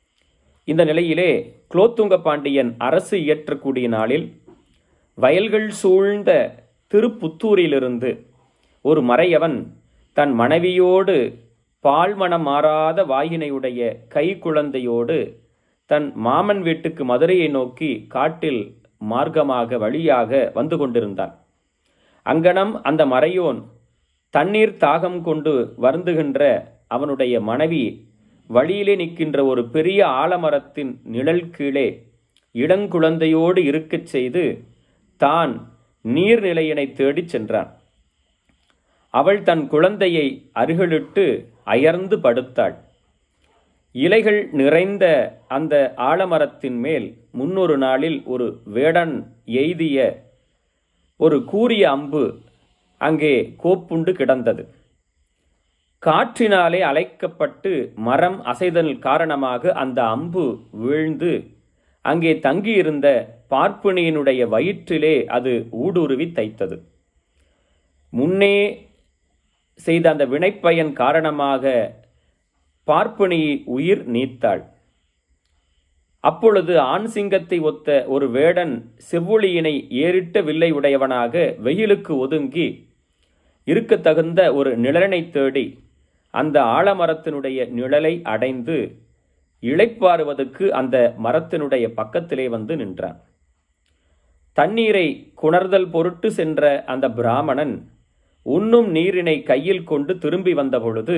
இந்த நிலையிலே குலோத்துங்க பாண்டியன் அரசு இயற்றக்கூடிய நாளில் வயல்கள் சூழ்ந்த திருப்புத்தூரிலிருந்து ஒரு மறையவன் தன் மனைவியோடு பால்மணம் மாறாத வாயினையுடைய கை குழந்தையோடு தன் மாமன் வீட்டுக்கு மதுரையை நோக்கி காட்டில் மார்க்கமாக வழியாக வந்து கொண்டிருந்தான் அங்கனம் அந்த மறையோன் தண்ணீர் தாகம் கொண்டு வருந்துகின்ற அவனுடைய மனைவி வழியிலே நிற்கின்ற ஒரு பெரிய ஆலமரத்தின் நிழல் கீழே இடங்குழந்தையோடு இருக்கச் செய்து தான் நீர்நிலையினை தேடிச் சென்றான் அவள் தன் குழந்தையை அருகிலிட்டு அயர்ந்து படுத்தாள் இலைகள் நிறைந்த அந்த ஆலமரத்தின் மேல் முன்னொரு நாளில் ஒரு வேடன் எய்திய ஒரு கூரிய அம்பு அங்கே கோப்புண்டு கிடந்தது காற்றினாலே அலைக்கப்பட்டு மரம் அசைதல் காரணமாக அந்த அம்பு வீழ்ந்து அங்கே தங்கியிருந்த பார்ப்பிணியினுடைய வயிற்றிலே அது ஊடுருவி தைத்தது முன்னே செய்த அந்த வினைப்பயன் காரணமாக பார்ப்பனி உயிர் நீத்தாள் அப்பொழுது ஆண் சிங்கத்தை ஒத்த ஒரு வேடன் செவ்வொளியினை ஏறிட்ட வில்லை உடையவனாக வெயிலுக்கு ஒதுங்கி இருக்கத் தகுந்த ஒரு நிழலை தேடி அந்த ஆலமரத்தினுடைய நிழலை அடைந்து இளைப்பாறுவதற்கு அந்த மரத்தினுடைய பக்கத்திலே வந்து நின்றான் தண்ணீரை குணர்தல் பொருட்டு சென்ற அந்த பிராமணன் உண்ணும் நீரினை கையில் கொண்டு திரும்பி வந்தபொழுது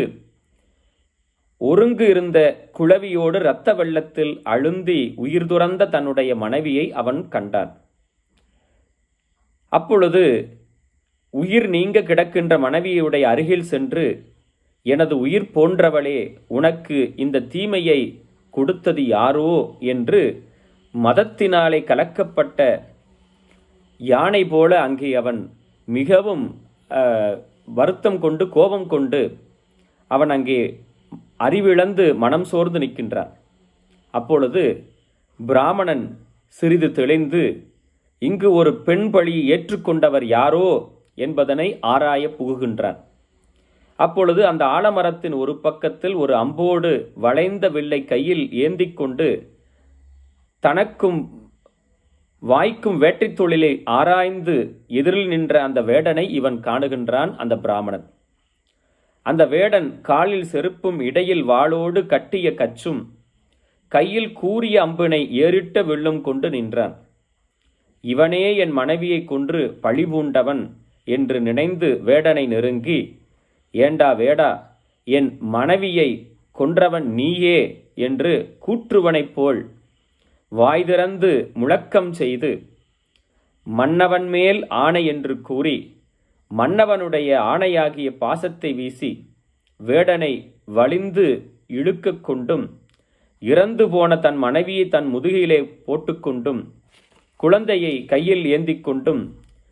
ஒருங்கு இருந்த குளவியோடு இரத்த வெள்ளத்தில் அழுந்தி உயிர் துறந்த தன்னுடைய மனைவியை அவன் கண்டான் அப்பொழுது உயிர் நீங்க கிடக்கின்ற மனைவியுடைய அருகில் சென்று எனது உயிர் போன்றவளே உனக்கு இந்த தீமையை கொடுத்தது யாரோ என்று மதத்தினாலே கலக்கப்பட்ட யானை போல அங்கே அவன் மிகவும் அஹ், வருத்தம் கொண்டு கோபம் கொண்டு அவன் அங்கே அறிவிழந்து மனம் சோர்ந்து நிற்கின்றான் அப்பொழுது பிராமணன் சிறிது தெளிந்து இங்கு ஒரு பெண் பழி ஏற்றுக்கொண்டவர் யாரோ என்பதனை ஆராய புகுகின்றான் அப்பொழுது அந்த ஆலமரத்தின் ஒரு பக்கத்தில் ஒரு அம்போடு வளைந்த வில்லை கையில் ஏந்திக் கொண்டு தனக்கும் வாய்க்கும் வேட்டைத் தொழிலை ஆராய்ந்து எதிரில் நின்ற அந்த வேடனை இவன் காணுகின்றான் அந்த பிராமணன் அந்த வேடன் காலில் செருப்பும் இடையில் வாளோடு கட்டிய கச்சும் கையில் கூரிய அம்பினை ஏறிட்ட வில்லும் கொண்டு நின்றான் இவனே என் மனைவியை கொன்று பழிபூண்டவன் என்று நினைந்து வேடனை நெருங்கி ஏண்டா வேடா என் மனைவியை கொன்றவன் நீயே என்று கூற்றுவனைப் போல் வாய் திறந்து முழக்கம் செய்து மன்னவன் மேல் ஆணை என்று கூறி மன்னவனுடைய ஆணையாகிய பாசத்தை வீசி வேடனை வலிந்து இழுக்கக் கொண்டும் இறந்து போன தன் மனைவியை தன் முதுகிலே போட்டுக்கொண்டும் குழந்தையை கையில் ஏந்திக் கொண்டும்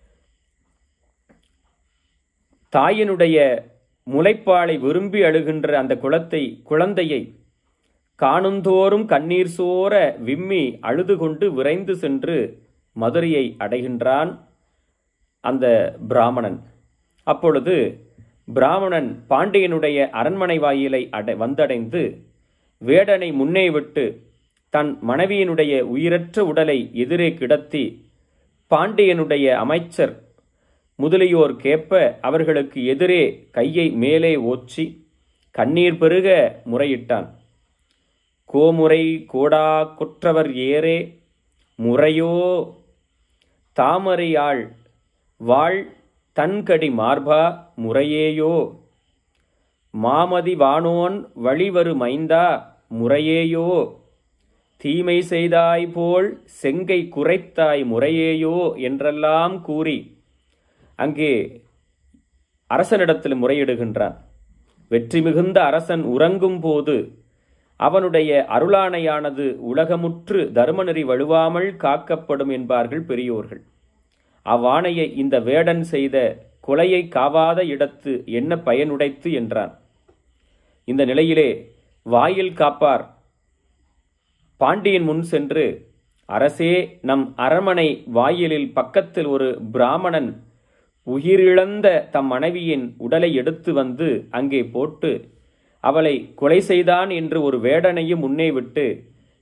தாயினுடைய முளைப்பாலை விரும்பி அழுகின்ற அந்த குளத்தை குழந்தையை காணுந்தோறும் கண்ணீர் சோர விம்மி அழுது கொண்டு விரைந்து சென்று மதுரையை அடைகின்றான் அந்த பிராமணன் அப்பொழுது பிராமணன் பாண்டியனுடைய அரண்மனை வாயிலை அடை வந்தடைந்து வேடனை முன்னே விட்டு தன் மனைவியினுடைய உயிரற்ற உடலை எதிரே கிடத்தி பாண்டியனுடைய அமைச்சர் முதலியோர் கேட்ப அவர்களுக்கு எதிரே கையை மேலே ஓச்சி கண்ணீர் பெருக முறையிட்டான் கோமுறை கோடா குற்றவர் ஏரே முறையோ தாமரையாள் வாழ் தன்கடி மார்பா முறையேயோ மாமதி வானோன் வழிவரு மைந்தா முறையேயோ தீமை செய்தாய் போல் செங்கை குறைத்தாய் முறையேயோ என்றெல்லாம் கூறி அங்கே அரசனிடத்தில் முறையிடுகின்றான் வெற்றி மிகுந்த அரசன் உறங்கும் போது அவனுடைய அருளாணையானது உலகமுற்று தர்மநெறி வழுவாமல் காக்கப்படும் என்பார்கள் பெரியோர்கள் அவ்வாணையை இந்த வேடன் செய்த கொலையை காவாத இடத்து என்ன பயனுடைத்து என்றான் இந்த நிலையிலே வாயில் காப்பார் பாண்டியன் முன் சென்று அரசே நம் அரமனை வாயிலில் பக்கத்தில் ஒரு பிராமணன் உயிரிழந்த தம் மனைவியின் உடலை எடுத்து வந்து அங்கே போட்டு அவளை கொலை செய்தான் என்று ஒரு வேடனையும் முன்னே விட்டு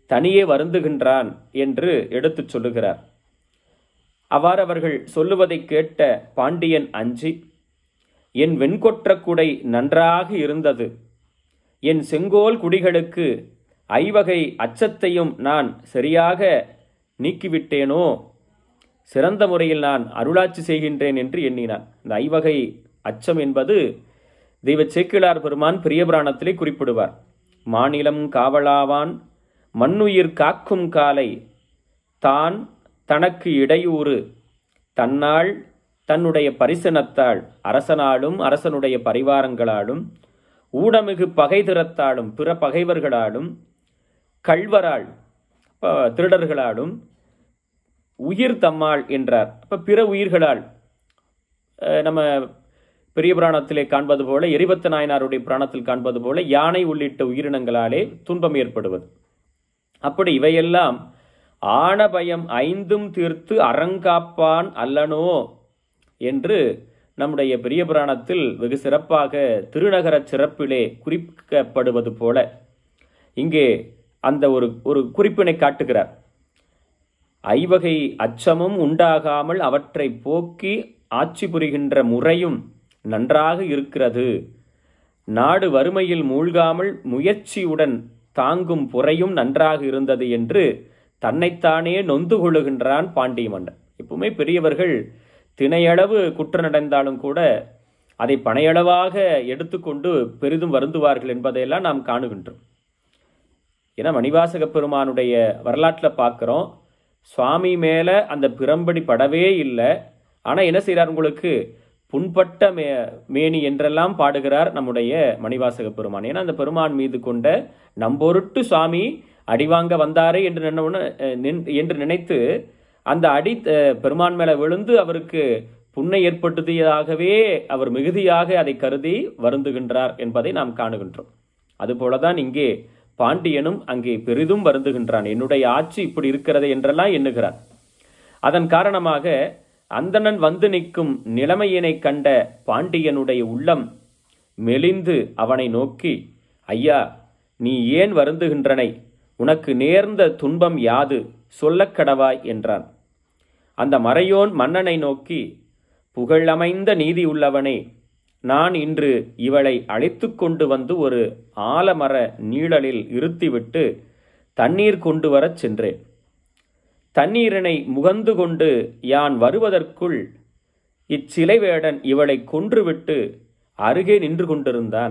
தனியே வருந்துகின்றான் என்று எடுத்துச் சொல்லுகிறார் அவ்வாறு அவர்கள் சொல்லுவதைக் கேட்ட பாண்டியன் அஞ்சி என் வெண்கொற்ற குடை நன்றாக இருந்தது என் செங்கோல் குடிகளுக்கு ஐவகை அச்சத்தையும் நான் சரியாக நீக்கிவிட்டேனோ சிறந்த முறையில் நான் அருளாட்சி செய்கின்றேன் என்று எண்ணினான் இந்த ஐவகை அச்சம் என்பது தெய்வ சேக்கிழார் பெருமான் பிரியபுராணத்திலே குறிப்பிடுவார் மாநிலம் காவலாவான் மண்ணுயிர் காக்கும் காலை தான் தனக்கு இடையூறு தன்னால் தன்னுடைய பரிசனத்தால் அரசனாலும் அரசனுடைய பரிவாரங்களாலும் ஊடமிகு பகை திறத்தாலும் பிற பகைவர்களாலும் கள்வரால் அப்ப திருடர்களாலும் உயிர் தம்மாள் என்றார் அப்ப பிற உயிர்களால் அஹ், நம்ம பெரிய புராணத்திலே காண்பது போல எரிபத்த நாயனாருடைய புராணத்தில் காண்பது போல யானை உள்ளிட்ட உயிரினங்களாலே துன்பம் ஏற்படுவது அப்படி இவையெல்லாம் ஆணபயம் ஐந்தும் தீர்த்து அறங்காப்பான் அல்லனோ என்று நம்முடைய பெரிய புராணத்தில் வெகு சிறப்பாக திருநகர சிறப்பிலே குறிப்பிடப்படுவது போல இங்கே அந்த ஒரு ஒரு குறிப்பினை காட்டுகிறார் ஐவகை அச்சமும் உண்டாகாமல் அவற்றை போக்கி ஆட்சி புரிகின்ற முறையும் நன்றாக இருக்கிறது நாடு வறுமையில் மூழ்காமல் முயற்சியுடன் தாங்கும் புறையும் நன்றாக இருந்தது என்று தன்னைத்தானே நொந்து கொள்ளுகின்றான் பாண்டிய மன்னன் எப்பவுமே பெரியவர்கள் திணையளவு குற்றம் நடந்தாலும் கூட அதை பனையளவாக எடுத்துக்கொண்டு பெரிதும் வருந்துவார்கள் என்பதையெல்லாம் நாம் காணுகின்றோம் ஏன்னா மணிவாசக பெருமானுடைய வரலாற்றில் பார்க்குறோம் சுவாமி மேலே அந்த பிரம்படி படவே இல்லை ஆனால் என்ன செய்கிறார் உங்களுக்கு புண்பட்ட மே மேனி என்றெல்லாம் பாடுகிறார் நம்முடைய மணிவாசக பெருமான் ஏன்னா அந்த பெருமான் மீது கொண்ட நம்பொருட்டு சுவாமி அடிவாங்க வந்தாரே என்று நினைவுன என்று நினைத்து அந்த அடி அஹ், பெருமான் மேலே விழுந்து அவருக்கு புண்ணை ஏற்படுத்தியதாகவே அவர் மிகுதியாக அதை கருதி வருந்துகின்றார் என்பதை நாம் காணுகின்றோம் அதுபோலதான் இங்கே பாண்டியனும் அங்கே பெரிதும் வருந்துகின்றான் என்னுடைய ஆட்சி இப்படி இருக்கிறது என்றெல்லாம் எண்ணுகிறான் அதன் காரணமாக அந்தணன் வந்து நிற்கும் நிலைமையினை கண்ட பாண்டியனுடைய உள்ளம் மெலிந்து அவனை நோக்கி ஐயா நீ ஏன் வருந்துகின்றனை உனக்கு நேர்ந்த துன்பம் யாது சொல்லக் கடவாய் என்றான் அந்த மறையோன் மன்னனை நோக்கி புகழமைந்த நீதி உள்ளவனே நான் இன்று இவளை அழைத்து கொண்டு வந்து ஒரு ஆலமர நீழலில் இருத்திவிட்டு தண்ணீர் கொண்டு வரச் சென்றேன் தண்ணீரினை முகந்து கொண்டு யான் வருவதற்குள் இச்சிலை வேடன் இவளை கொன்றுவிட்டு அருகே நின்று கொண்டிருந்தான்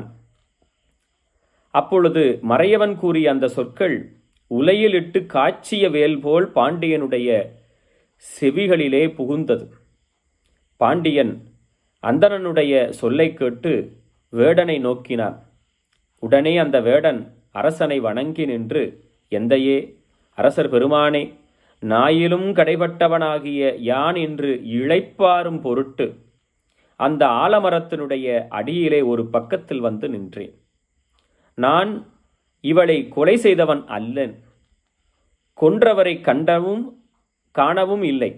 அப்பொழுது மறையவன் கூறிய அந்த சொற்கள் உலையிலிட்டு காய்ச்சிய வேல் போல் பாண்டியனுடைய செவிகளிலே புகுந்தது பாண்டியன் அந்தணனுடைய சொல்லைக் கேட்டு வேடனை நோக்கினான் உடனே அந்த வேடன் அரசனை வணங்கி நின்று எந்தையே அரசர் பெருமானே நாயிலும் கடைபட்டவனாகிய யான் என்று இளைப்பாரும் பொருட்டு அந்த ஆலமரத்தினுடைய அடியிலே ஒரு பக்கத்தில் வந்து நின்றேன் நான் இவளை கொலை செய்தவன் அல்லன் கொன்றவரை கண்டவும் காணவும் இல்லை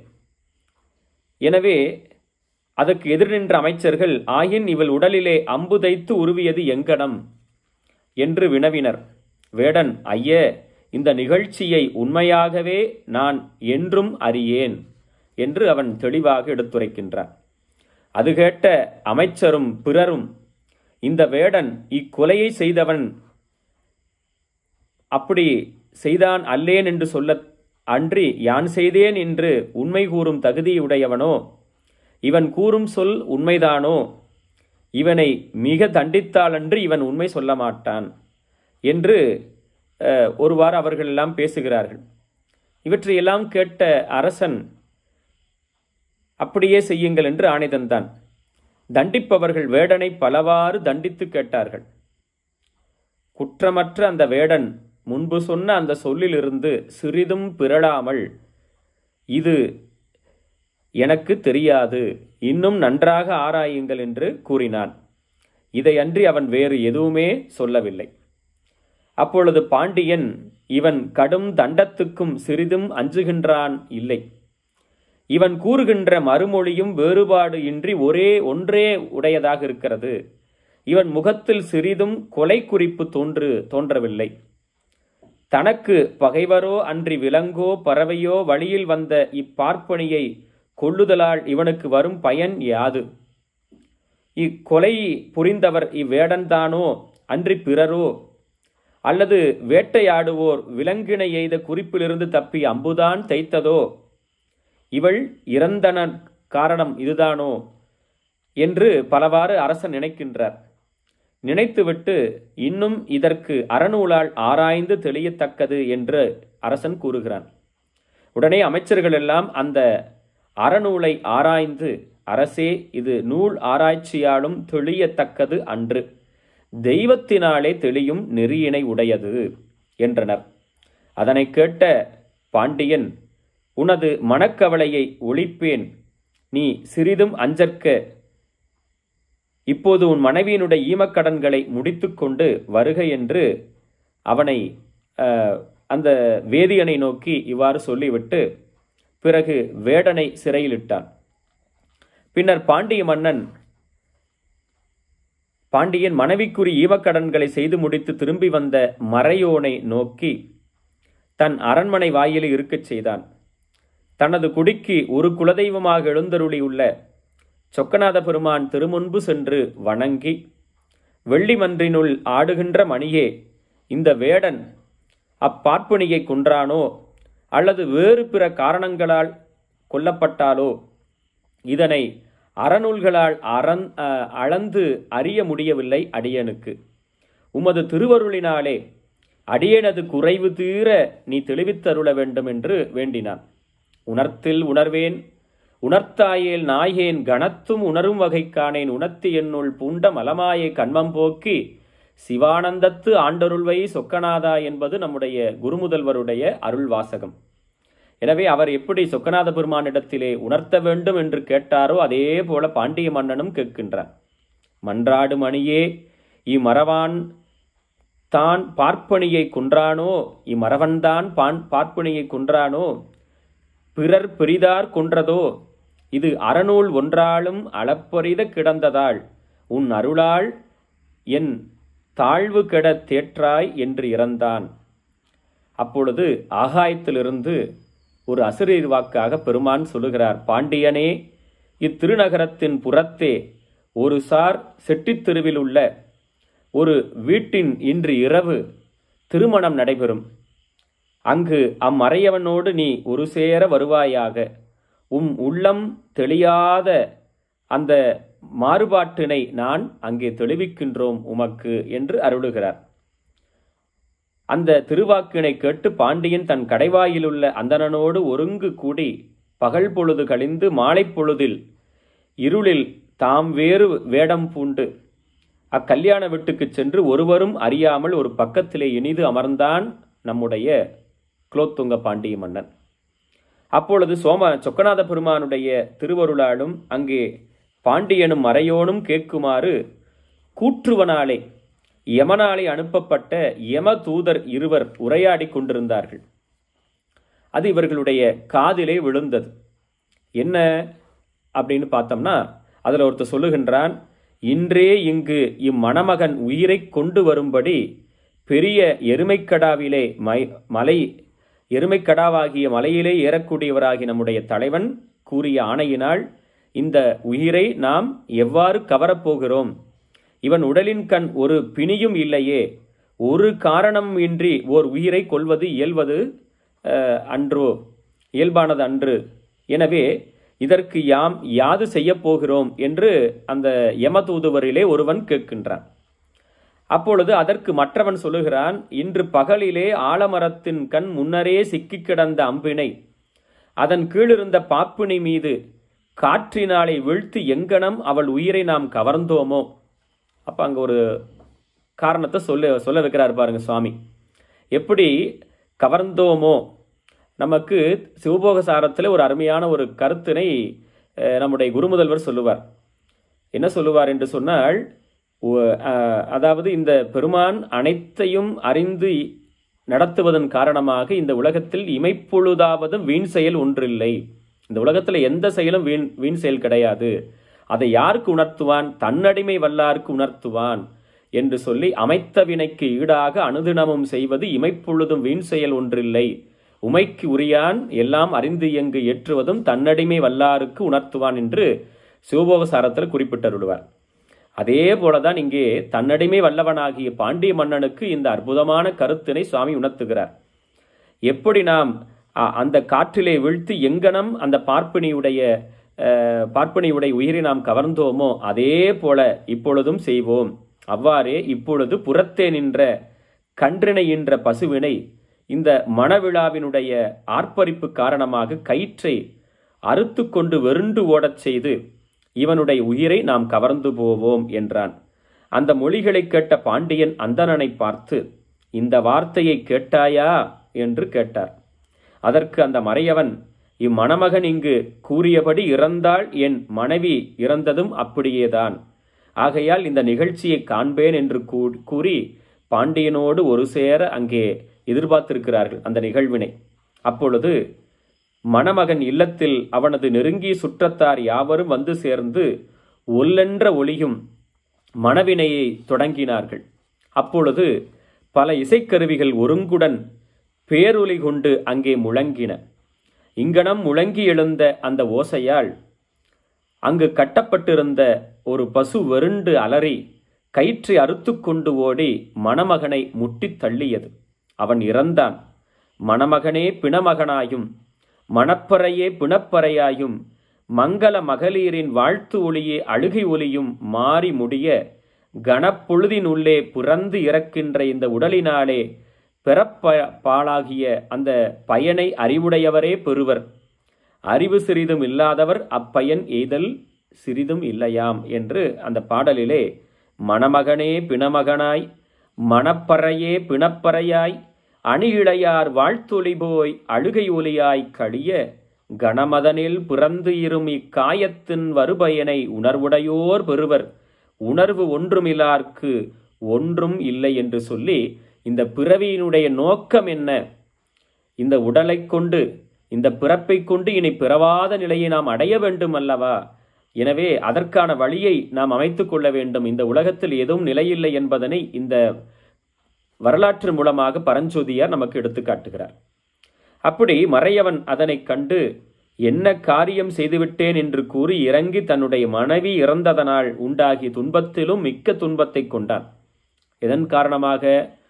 எனவே அதற்கு எதிர் நின்ற அமைச்சர்கள் ஆயின் இவள் உடலிலே அம்பு தைத்து உருவியது எங்கனம் என்று வினவினர் வேடன் ஐயே இந்த நிகழ்ச்சியை உண்மையாகவே நான் என்றும் அறியேன் என்று அவன் தெளிவாக எடுத்துரைக்கின்றான் அது கேட்ட அமைச்சரும் பிறரும் இந்த வேடன் இக்கொலையை செய்தவன் அப்படி செய்தான் அல்லேன் என்று சொல்ல அன்றி யான் செய்தேன் என்று உண்மை கூறும் தகுதியுடையவனோ இவன் கூறும் சொல் உண்மைதானோ இவனை மிக தண்டித்தாலன்று இவன் உண்மை சொல்ல மாட்டான் என்று அஹ், ஒருவாறு அவர்கள் எல்லாம் பேசுகிறார்கள் இவற்றையெல்லாம் கேட்ட அரசன் அப்படியே செய்யுங்கள் என்று ஆணை தந்தான் தண்டிப்பவர்கள் வேடனை பலவாறு தண்டித்து கேட்டார்கள் குற்றமற்ற அந்த வேடன் முன்பு சொன்ன அந்த சொல்லிலிருந்து சிறிதும் பிறழாமல் இது எனக்கு தெரியாது இன்னும் நன்றாக ஆராயுங்கள் என்று கூறினான் இதையன்றி அவன் வேறு எதுவுமே சொல்லவில்லை அப்பொழுது பாண்டியன் இவன் கடும் தண்டத்துக்கும் சிறிதும் அஞ்சுகின்றான் இல்லை இவன் கூறுகின்ற மறுமொழியும் வேறுபாடு இன்றி ஒரே ஒன்றே உடையதாக இருக்கிறது இவன் முகத்தில் சிறிதும் கொலை குறிப்பு தோன்று தோன்றவில்லை தனக்கு பகைவரோ அன்றி விலங்கோ பறவையோ வழியில் வந்த இப்பார்ப்பனியை கொள்ளுதலால் இவனுக்கு வரும் பயன் யாது இக்கொலை புரிந்தவர் இவ்வேடன்தானோ அன்றி பிறரோ அல்லது வேட்டையாடுவோர் விலங்கினை எய்த குறிப்பிலிருந்து தப்பி அம்புதான் தைத்ததோ இவள் இறந்தன காரணம் இதுதானோ என்று பலவாறு அரசன் நினைக்கின்றார் நினைத்துவிட்டு இன்னும் இதற்கு அறநூலால் ஆராய்ந்து தெளியத்தக்கது என்று அரசன் கூறுகிறான் உடனே அமைச்சர்கள் எல்லாம் அந்த அறநூலை ஆராய்ந்து அரசே இது நூல் ஆராய்ச்சியாலும் தெளியத்தக்கது அன்று தெய்வத்தினாலே தெளியும் நெறியினை உடையது என்றனர் அதனை கேட்ட பாண்டியன் உனது மனக்கவலையை ஒழிப்பேன் நீ சிறிதும் அஞ்சற்க இப்போது உன் மனைவியினுடைய ஈமக்கடன்களை முடித்துக்கொண்டு வருக என்று அவனை அஹ், அந்த வேதியனை நோக்கி இவ்வாறு சொல்லிவிட்டு பிறகு வேடனை சிறையிலிட்டான் பின்னர் பாண்டிய மன்னன் பாண்டியன் மனைவிக்குரிய ஈமக்கடன்களை செய்து முடித்து திரும்பி வந்த மறையோனை நோக்கி தன் அரண்மனை வாயிலில் இருக்கச் செய்தான் தனது குடிக்கு ஒரு குலதெய்வமாக எழுந்தருளியுள்ள சொக்கநாத பெருமான் திருமுன்பு சென்று வணங்கி வெள்ளி மன்றினுள் ஆடுகின்ற மணியே இந்த வேடன் அப்பார்ப்பனியை கொன்றானோ அல்லது வேறு பிற காரணங்களால் கொல்லப்பட்டாலோ இதனை அறநூல்களால் அறந் அஹ், அளந்து அறிய முடியவில்லை அடியனுக்கு உமது திருவருளினாலே அடியேனது குறைவு தீர நீ தெளிவித்தருள வேண்டும் என்று வேண்டினான் உணர்த்தில் உணர்வேன் உணர்த்தாயேல் நாயேன் கணத்தும் உணரும் வகை காணேன் உணர்த்தி என்னுள் பூண்ட மலமாயை கண்மம் போக்கி சிவானந்தத்து ஆண்டருள்வை சொக்கநாதா என்பது நம்முடைய குருமுதல்வருடைய அருள் வாசகம் எனவே அவர் எப்படி சொக்கநாத பெருமானிடத்திலே உணர்த்த வேண்டும் என்று கேட்டாரோ அதே போல பாண்டிய மன்னனும் கேட்கின்றார் மன்றாடு மணியே இம்மரவான் தான் பார்ப்பனியை கொன்றானோ இம்மரவன்தான் பான் பார்ப்பனியை கொன்றானோ பிறர் பெரிதார் கொன்றதோ இது அறநூல் ஒன்றாலும் அளப்பரித கிடந்ததால் உன் அருளால் என் தாழ்வு கெடத் தேற்றாய் என்று இறந்தான் அப்பொழுது ஆகாயத்திலிருந்து ஒரு அசிரீர் வாக்காக பெருமான் சொல்லுகிறார் பாண்டியனே இத்திருநகரத்தின் புறத்தே ஒரு சார் செட்டித்தெருவில் உள்ள ஒரு வீட்டின் இன்று இரவு திருமணம் நடைபெறும் அங்கு அம்மறையவனோடு நீ ஒரு சேர வருவாயாக உம் உள்ளம் தெளியாத அந்த மாறுபாட்டினை நான் அங்கே தெளிவிக்கின்றோம் உமக்கு என்று அருளுகிறார் அந்த திருவாக்கினை கேட்டு பாண்டியன் தன் கடைவாயிலுள்ள அந்தணனோடு ஒருங்கு கூடி பகல் பொழுது கழிந்து மாலைப் பொழுதில் இருளில் தாம் வேறு வேடம் பூண்டு அக்கல்யாண வீட்டுக்குச் சென்று ஒருவரும் அறியாமல் ஒரு பக்கத்திலே இனிது அமர்ந்தான் நம்முடைய குலோத்துங்க பாண்டிய மன்னன் அப்பொழுது சோம சொக்கநாத பெருமானுடைய திருவருளாலும் அங்கே பாண்டியனும் மறையோனும் கேட்குமாறு கூற்றுவனாலே யமனாலே அனுப்பப்பட்ட யம தூதர் இருவர் உரையாடிக் கொண்டிருந்தார்கள் அது இவர்களுடைய காதிலே விழுந்தது என்ன அப்படின்னு பார்த்தோம்னா அதில் ஒருத்தர் சொல்லுகின்றான் இன்றே இங்கு இம்மணமகன் உயிரை கொண்டு வரும்படி பெரிய எருமைக்கடாவிலே மை மலை எருமைக்கடாவாகிய மலையிலே ஏறக்கூடியவராகி நம்முடைய தலைவன் கூறிய ஆணையினால் இந்த உயிரை நாம் எவ்வாறு கவரப்போகிறோம் இவன் உடலின் கண் ஒரு பிணியும் இல்லையே ஒரு காரணம் இன்றி ஓர் உயிரை கொல்வது இயல்வது அஹ், அன்றோ இயல்பானது அன்று எனவே இதற்கு யாம் யாது செய்யப் போகிறோம் என்று அந்த யமதூதுவரிலே ஒருவன் கேட்கின்றான் அப்பொழுது அதற்கு மற்றவன் சொல்லுகிறான் இன்று பகலிலே ஆலமரத்தின் கண் முன்னரே சிக்கிக் கிடந்த அம்பினை அதன் கீழிருந்த பாப்பினி மீது காற்றினாலே வீழ்த்தி எங்கனம் அவள் உயிரை நாம் கவர்ந்தோமோ அப்ப அங்க ஒரு காரணத்தை சொல்ல சொல்ல வைக்கிறார் பாருங்க சுவாமி எப்படி கவர்ந்தோமோ நமக்கு சிவபோக சாரத்தில் ஒரு அருமையான ஒரு கருத்தினை அஹ், நம்முடைய குருமுதல்வர் சொல்லுவார் என்ன சொல்லுவார் என்று சொன்னால் உ- அஹ், அதாவது இந்த பெருமான் அனைத்தையும் அறிந்து நடத்துவதன் காரணமாக இந்த உலகத்தில் இமைப்பொழுதாவதும் வீண் செயல் ஒன்றில்லை இந்த உலகத்தில் எந்த செயலும் வீண் வீண் செயல் கிடையாது அதை யாருக்கு உணர்த்துவான் தன்னடிமை வல்லாருக்கு உணர்த்துவான் என்று சொல்லி அமைத்த வினைக்கு ஈடாக அனுதினமும் செய்வது இமைப்பொழுதும் வீண் செயல் ஒன்றில்லை உமைக்கு உரியான் எல்லாம் அறிந்து இயங்கு ஏற்றுவதும் தன்னடிமை வல்லாருக்கு உணர்த்துவான் என்று சிவபோகசாரத்தில் குறிப்பிட்டருள்வார் அதே போலதான் இங்கே தன்னடிமை வல்லவனாகிய பாண்டிய மன்னனுக்கு இந்த அற்புதமான கருத்தினை சுவாமி உணர்த்துகிறார் எப்படி நாம் அ- அந்த காற்றிலே வீழ்த்தி எங்கனம் அந்த பார்ப்பினியுடைய அஹ், பார்ப்பினியுடைய உயிரை நாம் கவர்ந்தோமோ அதே போல இப்பொழுதும் செய்வோம் அவ்வாறே இப்பொழுது புறத்தே நின்ற கன்றினை என்ற பசுவினை இந்த மணவிழாவினுடைய ஆர்ப்பரிப்பு காரணமாக கயிற்றை அறுத்து கொண்டு வெருண்டு ஓடச் செய்து இவனுடைய உயிரை நாம் கவர்ந்து போவோம் என்றான் அந்த மொழிகளை கேட்ட பாண்டியன் அந்தணனை பார்த்து இந்த வார்த்தையை கேட்டாயா என்று கேட்டார் அதற்கு அந்த மறையவன் இம்மணமகன் இங்கு கூறியபடி இறந்தால் என் மனைவி இறந்ததும் அப்படியேதான் ஆகையால் இந்த நிகழ்ச்சியை காண்பேன் என்று கூ- கூறி பாண்டியனோடு ஒரு சேர அங்கே எதிர்பார்த்திருக்கிறார்கள் அந்த நிகழ்வினை அப்பொழுது மணமகன் இல்லத்தில் அவனது நெருங்கிய சுற்றத்தார் யாவரும் வந்து சேர்ந்து ஒல்லென்ற ஒளியும் மணவினையை தொடங்கினார்கள் அப்பொழுது பல இசைக்கருவிகள் ஒருங்குடன் பேரொலி கொண்டு அங்கே முழங்கின இங்கனம் முழங்கி எழுந்த அந்த ஓசையால் அங்கு கட்டப்பட்டிருந்த ஒரு பசு வெருண்டு அலறி கயிற்றை அறுத்துக் கொண்டு ஓடி மணமகனை முட்டித் தள்ளியது அவன் இறந்தான் மணமகனே பிணமகனாயும் மணப்பறையே பிணப்பறையாயும் மங்கள மகளிரின் வாழ்த்து ஒளியே அழுகை ஒலியும் மாறி முடிய கனப்பொழுதினுள்ளே பிறந்து இறக்கின்ற இந்த உடலினாலே பிறப்ப பாலாகிய அந்த பயனை அறிவுடையவரே பெறுவர் அறிவு சிறிதும் இல்லாதவர் அப்பயன் எய்தல் சிறிதும் இல்லையாம் என்று அந்த பாடலிலே மணமகனே பிணமகனாய் மணப்பறையே பிணப்பறையாய் அணி இளையார் வாழ்த்தொலி போய் அழுகை ஒலியாய் கழிய கணமதனில் பிறந்து இரும் இக்காயத்தின் வருபயனை உணர்வுடையோர் பெறுவர் உணர்வு ஒன்றுமிலார்க்கு ஒன்றும் இல்லை என்று சொல்லி இந்த பிறவியினுடைய நோக்கம் என்ன இந்த உடலைக் கொண்டு இந்த பிறப்பைக் கொண்டு இனி பிறவாத நிலையை நாம் அடைய வேண்டும் அல்லவா எனவே அதற்கான வழியை நாம் அமைத்துக் கொள்ள வேண்டும் இந்த உலகத்தில் எதுவும் நிலையில்லை என்பதனை இந்த வரலாற்று மூலமாக பரஞ்சோதியார் நமக்கு எடுத்து காட்டுகிறார் அப்படி மறையவன் அதனைக் கண்டு என்ன காரியம் செய்துவிட்டேன் என்று கூறி இறங்கி தன்னுடைய மனைவி இறந்ததனால் உண்டாகிய துன்பத்திலும் மிக்க துன்பத்தை கொண்டான் இதன் காரணமாக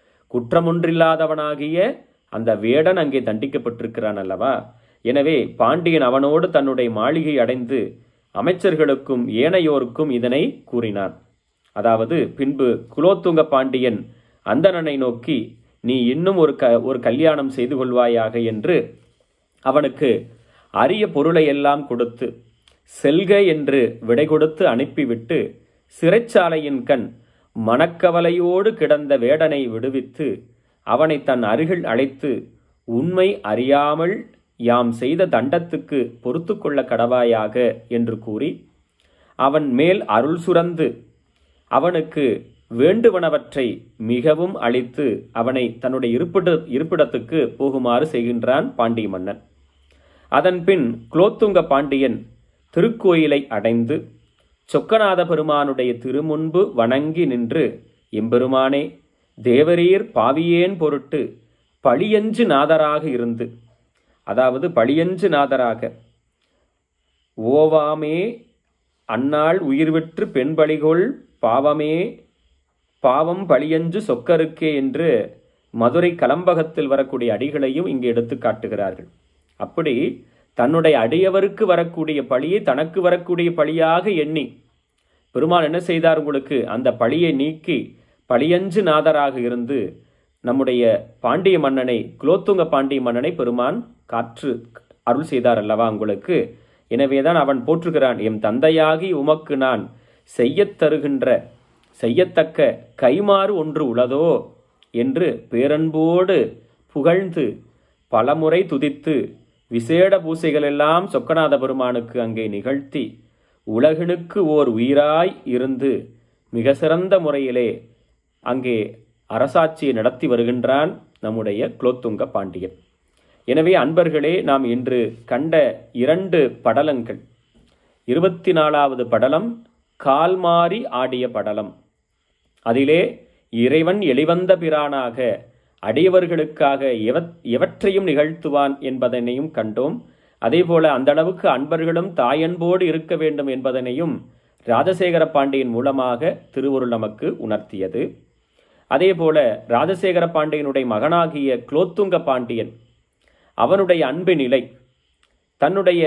குற்றமொன்றில்லாதவனாகிய அந்த வேடன் அங்கே தண்டிக்கப்பட்டிருக்கிறான் அல்லவா எனவே பாண்டியன் அவனோடு தன்னுடைய மாளிகை அடைந்து அமைச்சர்களுக்கும் ஏனையோருக்கும் இதனை கூறினான் அதாவது பின்பு குலோத்துங்க பாண்டியன் அந்தணனை நோக்கி நீ இன்னும் ஒரு க ஒரு கல்யாணம் செய்து கொள்வாயாக என்று அவனுக்கு அரிய பொருளை எல்லாம் கொடுத்து செல்க என்று விடை கொடுத்து அனுப்பிவிட்டு சிறைச்சாலையின் கண் மனக்கவலையோடு கிடந்த வேடனை விடுவித்து அவனை தன் அருகில் அழைத்து உண்மை அறியாமல் யாம் செய்த தண்டத்துக்கு பொறுத்து கொள்ள கடவாயாக என்று கூறி அவன் மேல் அருள் சுரந்து அவனுக்கு வேண்டுவனவற்றை மிகவும் அளித்து அவனை தன்னுடைய இருப்பிட இருப்பிடத்துக்கு போகுமாறு செய்கின்றான் பாண்டிய மன்னன் அதன்பின் குலோத்துங்க பாண்டியன் திருக்கோயிலை அடைந்து சொக்கநாத பெருமானுடைய திருமுன்பு வணங்கி நின்று எம்பெருமானே தேவரீர் பாவியேன் பொருட்டு பழியஞ்சு நாதராக இருந்து அதாவது பழியஞ்சு நாதராக ஓவாமே அன்னாள் உயிர்விற்று பெண் பலிகொள் பாவமே பாவம் பழியஞ்சு சொக்கருக்கே என்று மதுரை கலம்பகத்தில் வரக்கூடிய அடிகளையும் இங்கே எடுத்து காட்டுகிறார்கள் அப்படி தன்னுடைய அடியவருக்கு வரக்கூடிய பழியை தனக்கு வரக்கூடிய பழியாக எண்ணி பெருமாள் என்ன செய்தார் உங்களுக்கு அந்த பழியை நீக்கி பழியஞ்சு நாதராக இருந்து நம்முடைய பாண்டிய மன்னனை குலோத்துங்க பாண்டிய மன்னனை பெருமான் காற்று அருள் செய்தார் அல்லவா உங்களுக்கு எனவேதான் அவன் போற்றுகிறான் எம் தந்தையாகி உமக்கு நான் செய்யத் தருகின்ற செய்யத்தக்க கைமாறு ஒன்று உளதோ என்று பேரன்போடு புகழ்ந்து பலமுறை துதித்து விசேட பூசைகளெல்லாம் சொக்கநாத பெருமானுக்கு அங்கே நிகழ்த்தி உலகினுக்கு ஓர் உயிராய் இருந்து மிக சிறந்த முறையிலே அங்கே அரசாட்சியை நடத்தி வருகின்றான் நம்முடைய குலோத்துங்க பாண்டியன் எனவே அன்பர்களே நாம் இன்று கண்ட இரண்டு படலங்கள் இருபத்தி நாலாவது படலம் கால்மாறி ஆடிய படலம் அதிலே இறைவன் எளிவந்த பிரானாக அடியவர்களுக்காக எவத் எவற்றையும் நிகழ்த்துவான் என்பதனையும் கண்டோம் அதேபோல அந்த அளவுக்கு அன்பர்களும் தாயன்போடு இருக்க வேண்டும் என்பதனையும் ராஜசேகர பாண்டியன் மூலமாக திருவருள் நமக்கு உணர்த்தியது அதேபோல ராஜசேகர பாண்டியனுடைய மகனாகிய குலோத்துங்க பாண்டியன் அவனுடைய அன்பு நிலை தன்னுடைய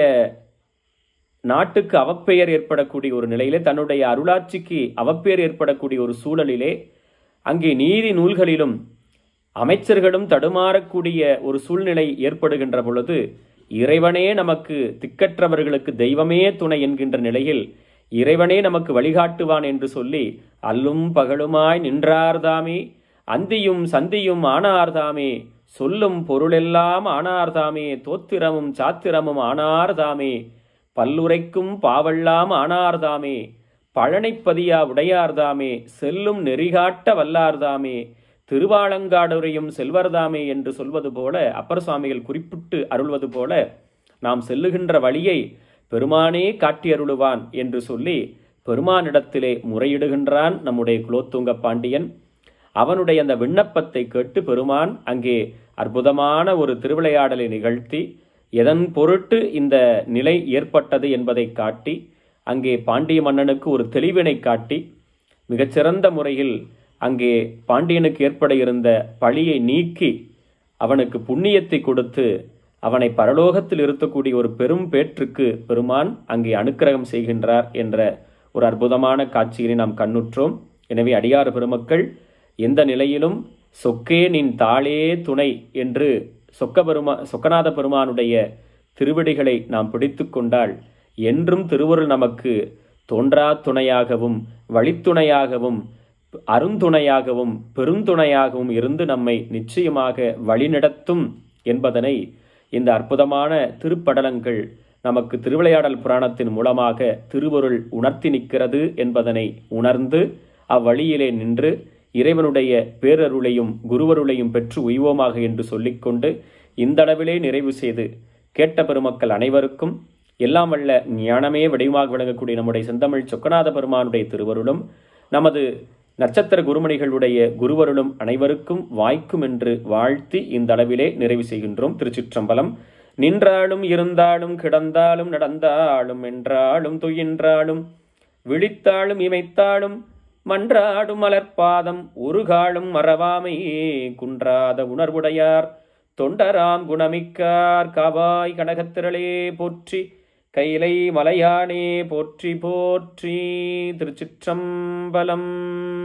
நாட்டுக்கு அவப்பெயர் ஏற்படக்கூடிய ஒரு நிலையிலே தன்னுடைய அருளாட்சிக்கு அவப்பெயர் ஏற்படக்கூடிய ஒரு சூழலிலே அங்கே நீதி நூல்களிலும் அமைச்சர்களும் தடுமாறக்கூடிய ஒரு சூழ்நிலை ஏற்படுகின்ற பொழுது இறைவனே நமக்கு திக்கற்றவர்களுக்கு தெய்வமே துணை என்கின்ற நிலையில் இறைவனே நமக்கு வழிகாட்டுவான் என்று சொல்லி அல்லும் பகலுமாய் நின்றார்தாமே அந்தியும் சந்தியும் ஆனார்தாமே சொல்லும் பொருளெல்லாம் ஆனார்தாமே தோத்திரமும் சாத்திரமும் ஆனார்தாமே பல்லுரைக்கும் பாவெல்லாம் ஆனார்தாமே பழனைப்பதியா உடையார்தாமே செல்லும் நெறிகாட்ட வல்லார்தாமே திருவாலங்காடுரையும் செல்வர்தாமே என்று சொல்வது போல அப்பர் சுவாமிகள் குறிப்பிட்டு அருள்வது போல நாம் செல்லுகின்ற வழியை பெருமானே காட்டி அருளுவான் என்று சொல்லி பெருமானிடத்திலே முறையிடுகின்றான் நம்முடைய குலோத்துங்க பாண்டியன் அவனுடைய அந்த விண்ணப்பத்தை கேட்டு பெருமான் அங்கே அற்புதமான ஒரு திருவிளையாடலை நிகழ்த்தி எதன் பொருட்டு இந்த நிலை ஏற்பட்டது என்பதை காட்டி அங்கே பாண்டிய மன்னனுக்கு ஒரு தெளிவினை காட்டி மிகச்சிறந்த முறையில் அங்கே பாண்டியனுக்கு ஏற்பட இருந்த பழியை நீக்கி அவனுக்கு புண்ணியத்தை கொடுத்து அவனை பரலோகத்தில் இருத்தக்கூடிய ஒரு பெரும் பேற்றுக்கு பெருமான் அங்கே அனுக்கிரகம் செய்கின்றார் என்ற ஒரு அற்புதமான காட்சியினை நாம் கண்ணுற்றோம் எனவே அடியார் பெருமக்கள் எந்த நிலையிலும் சொக்கே நின் தாளே துணை என்று சொக்க பெருமா சொக்கநாத பெருமானுடைய திருவடிகளை நாம் பிடித்து கொண்டால் என்றும் திருவருள் நமக்கு தோன்றா துணையாகவும் வழித்துணையாகவும் அருந்துணையாகவும் பெருந்துணையாகவும் இருந்து நம்மை நிச்சயமாக வழிநடத்தும் என்பதனை இந்த அற்புதமான திருப்படலங்கள் நமக்கு திருவிளையாடல் புராணத்தின் மூலமாக திருவருள் உணர்த்தி நிற்கிறது என்பதனை உணர்ந்து அவ்வழியிலே நின்று இறைவனுடைய பேரருளையும் குருவருளையும் பெற்று உய்வோமாக என்று சொல்லிக்கொண்டு இந்த அளவிலே நிறைவு செய்து கேட்ட பெருமக்கள் அனைவருக்கும் எல்லாம் வல்ல ஞானமே வடிவமாக விளங்கக்கூடிய நம்முடைய செந்தமிழ் சொக்கநாத பெருமானுடைய திருவருளும் நமது நட்சத்திர குருமணிகளுடைய குருவருளும் அனைவருக்கும் வாய்க்கும் என்று வாழ்த்தி இந்த அளவிலே நிறைவு செய்கின்றோம் திருச்சிற்றம்பலம் நின்றாலும் இருந்தாலும் கிடந்தாலும் நடந்தாலும் என்றாலும் துயின்றாலும் விழித்தாலும் இமைத்தாலும் மன்றாடும் மலர்பாதம் ஒருகாலும் மறவாமை குன்றாத உணர்வுடையார் தொண்டராம் குணமிக்கார் காவாய் கனகத்திரளே போற்றி கைலை மலையானே போற்றி போற்றி திருச்சிற்றம்பலம்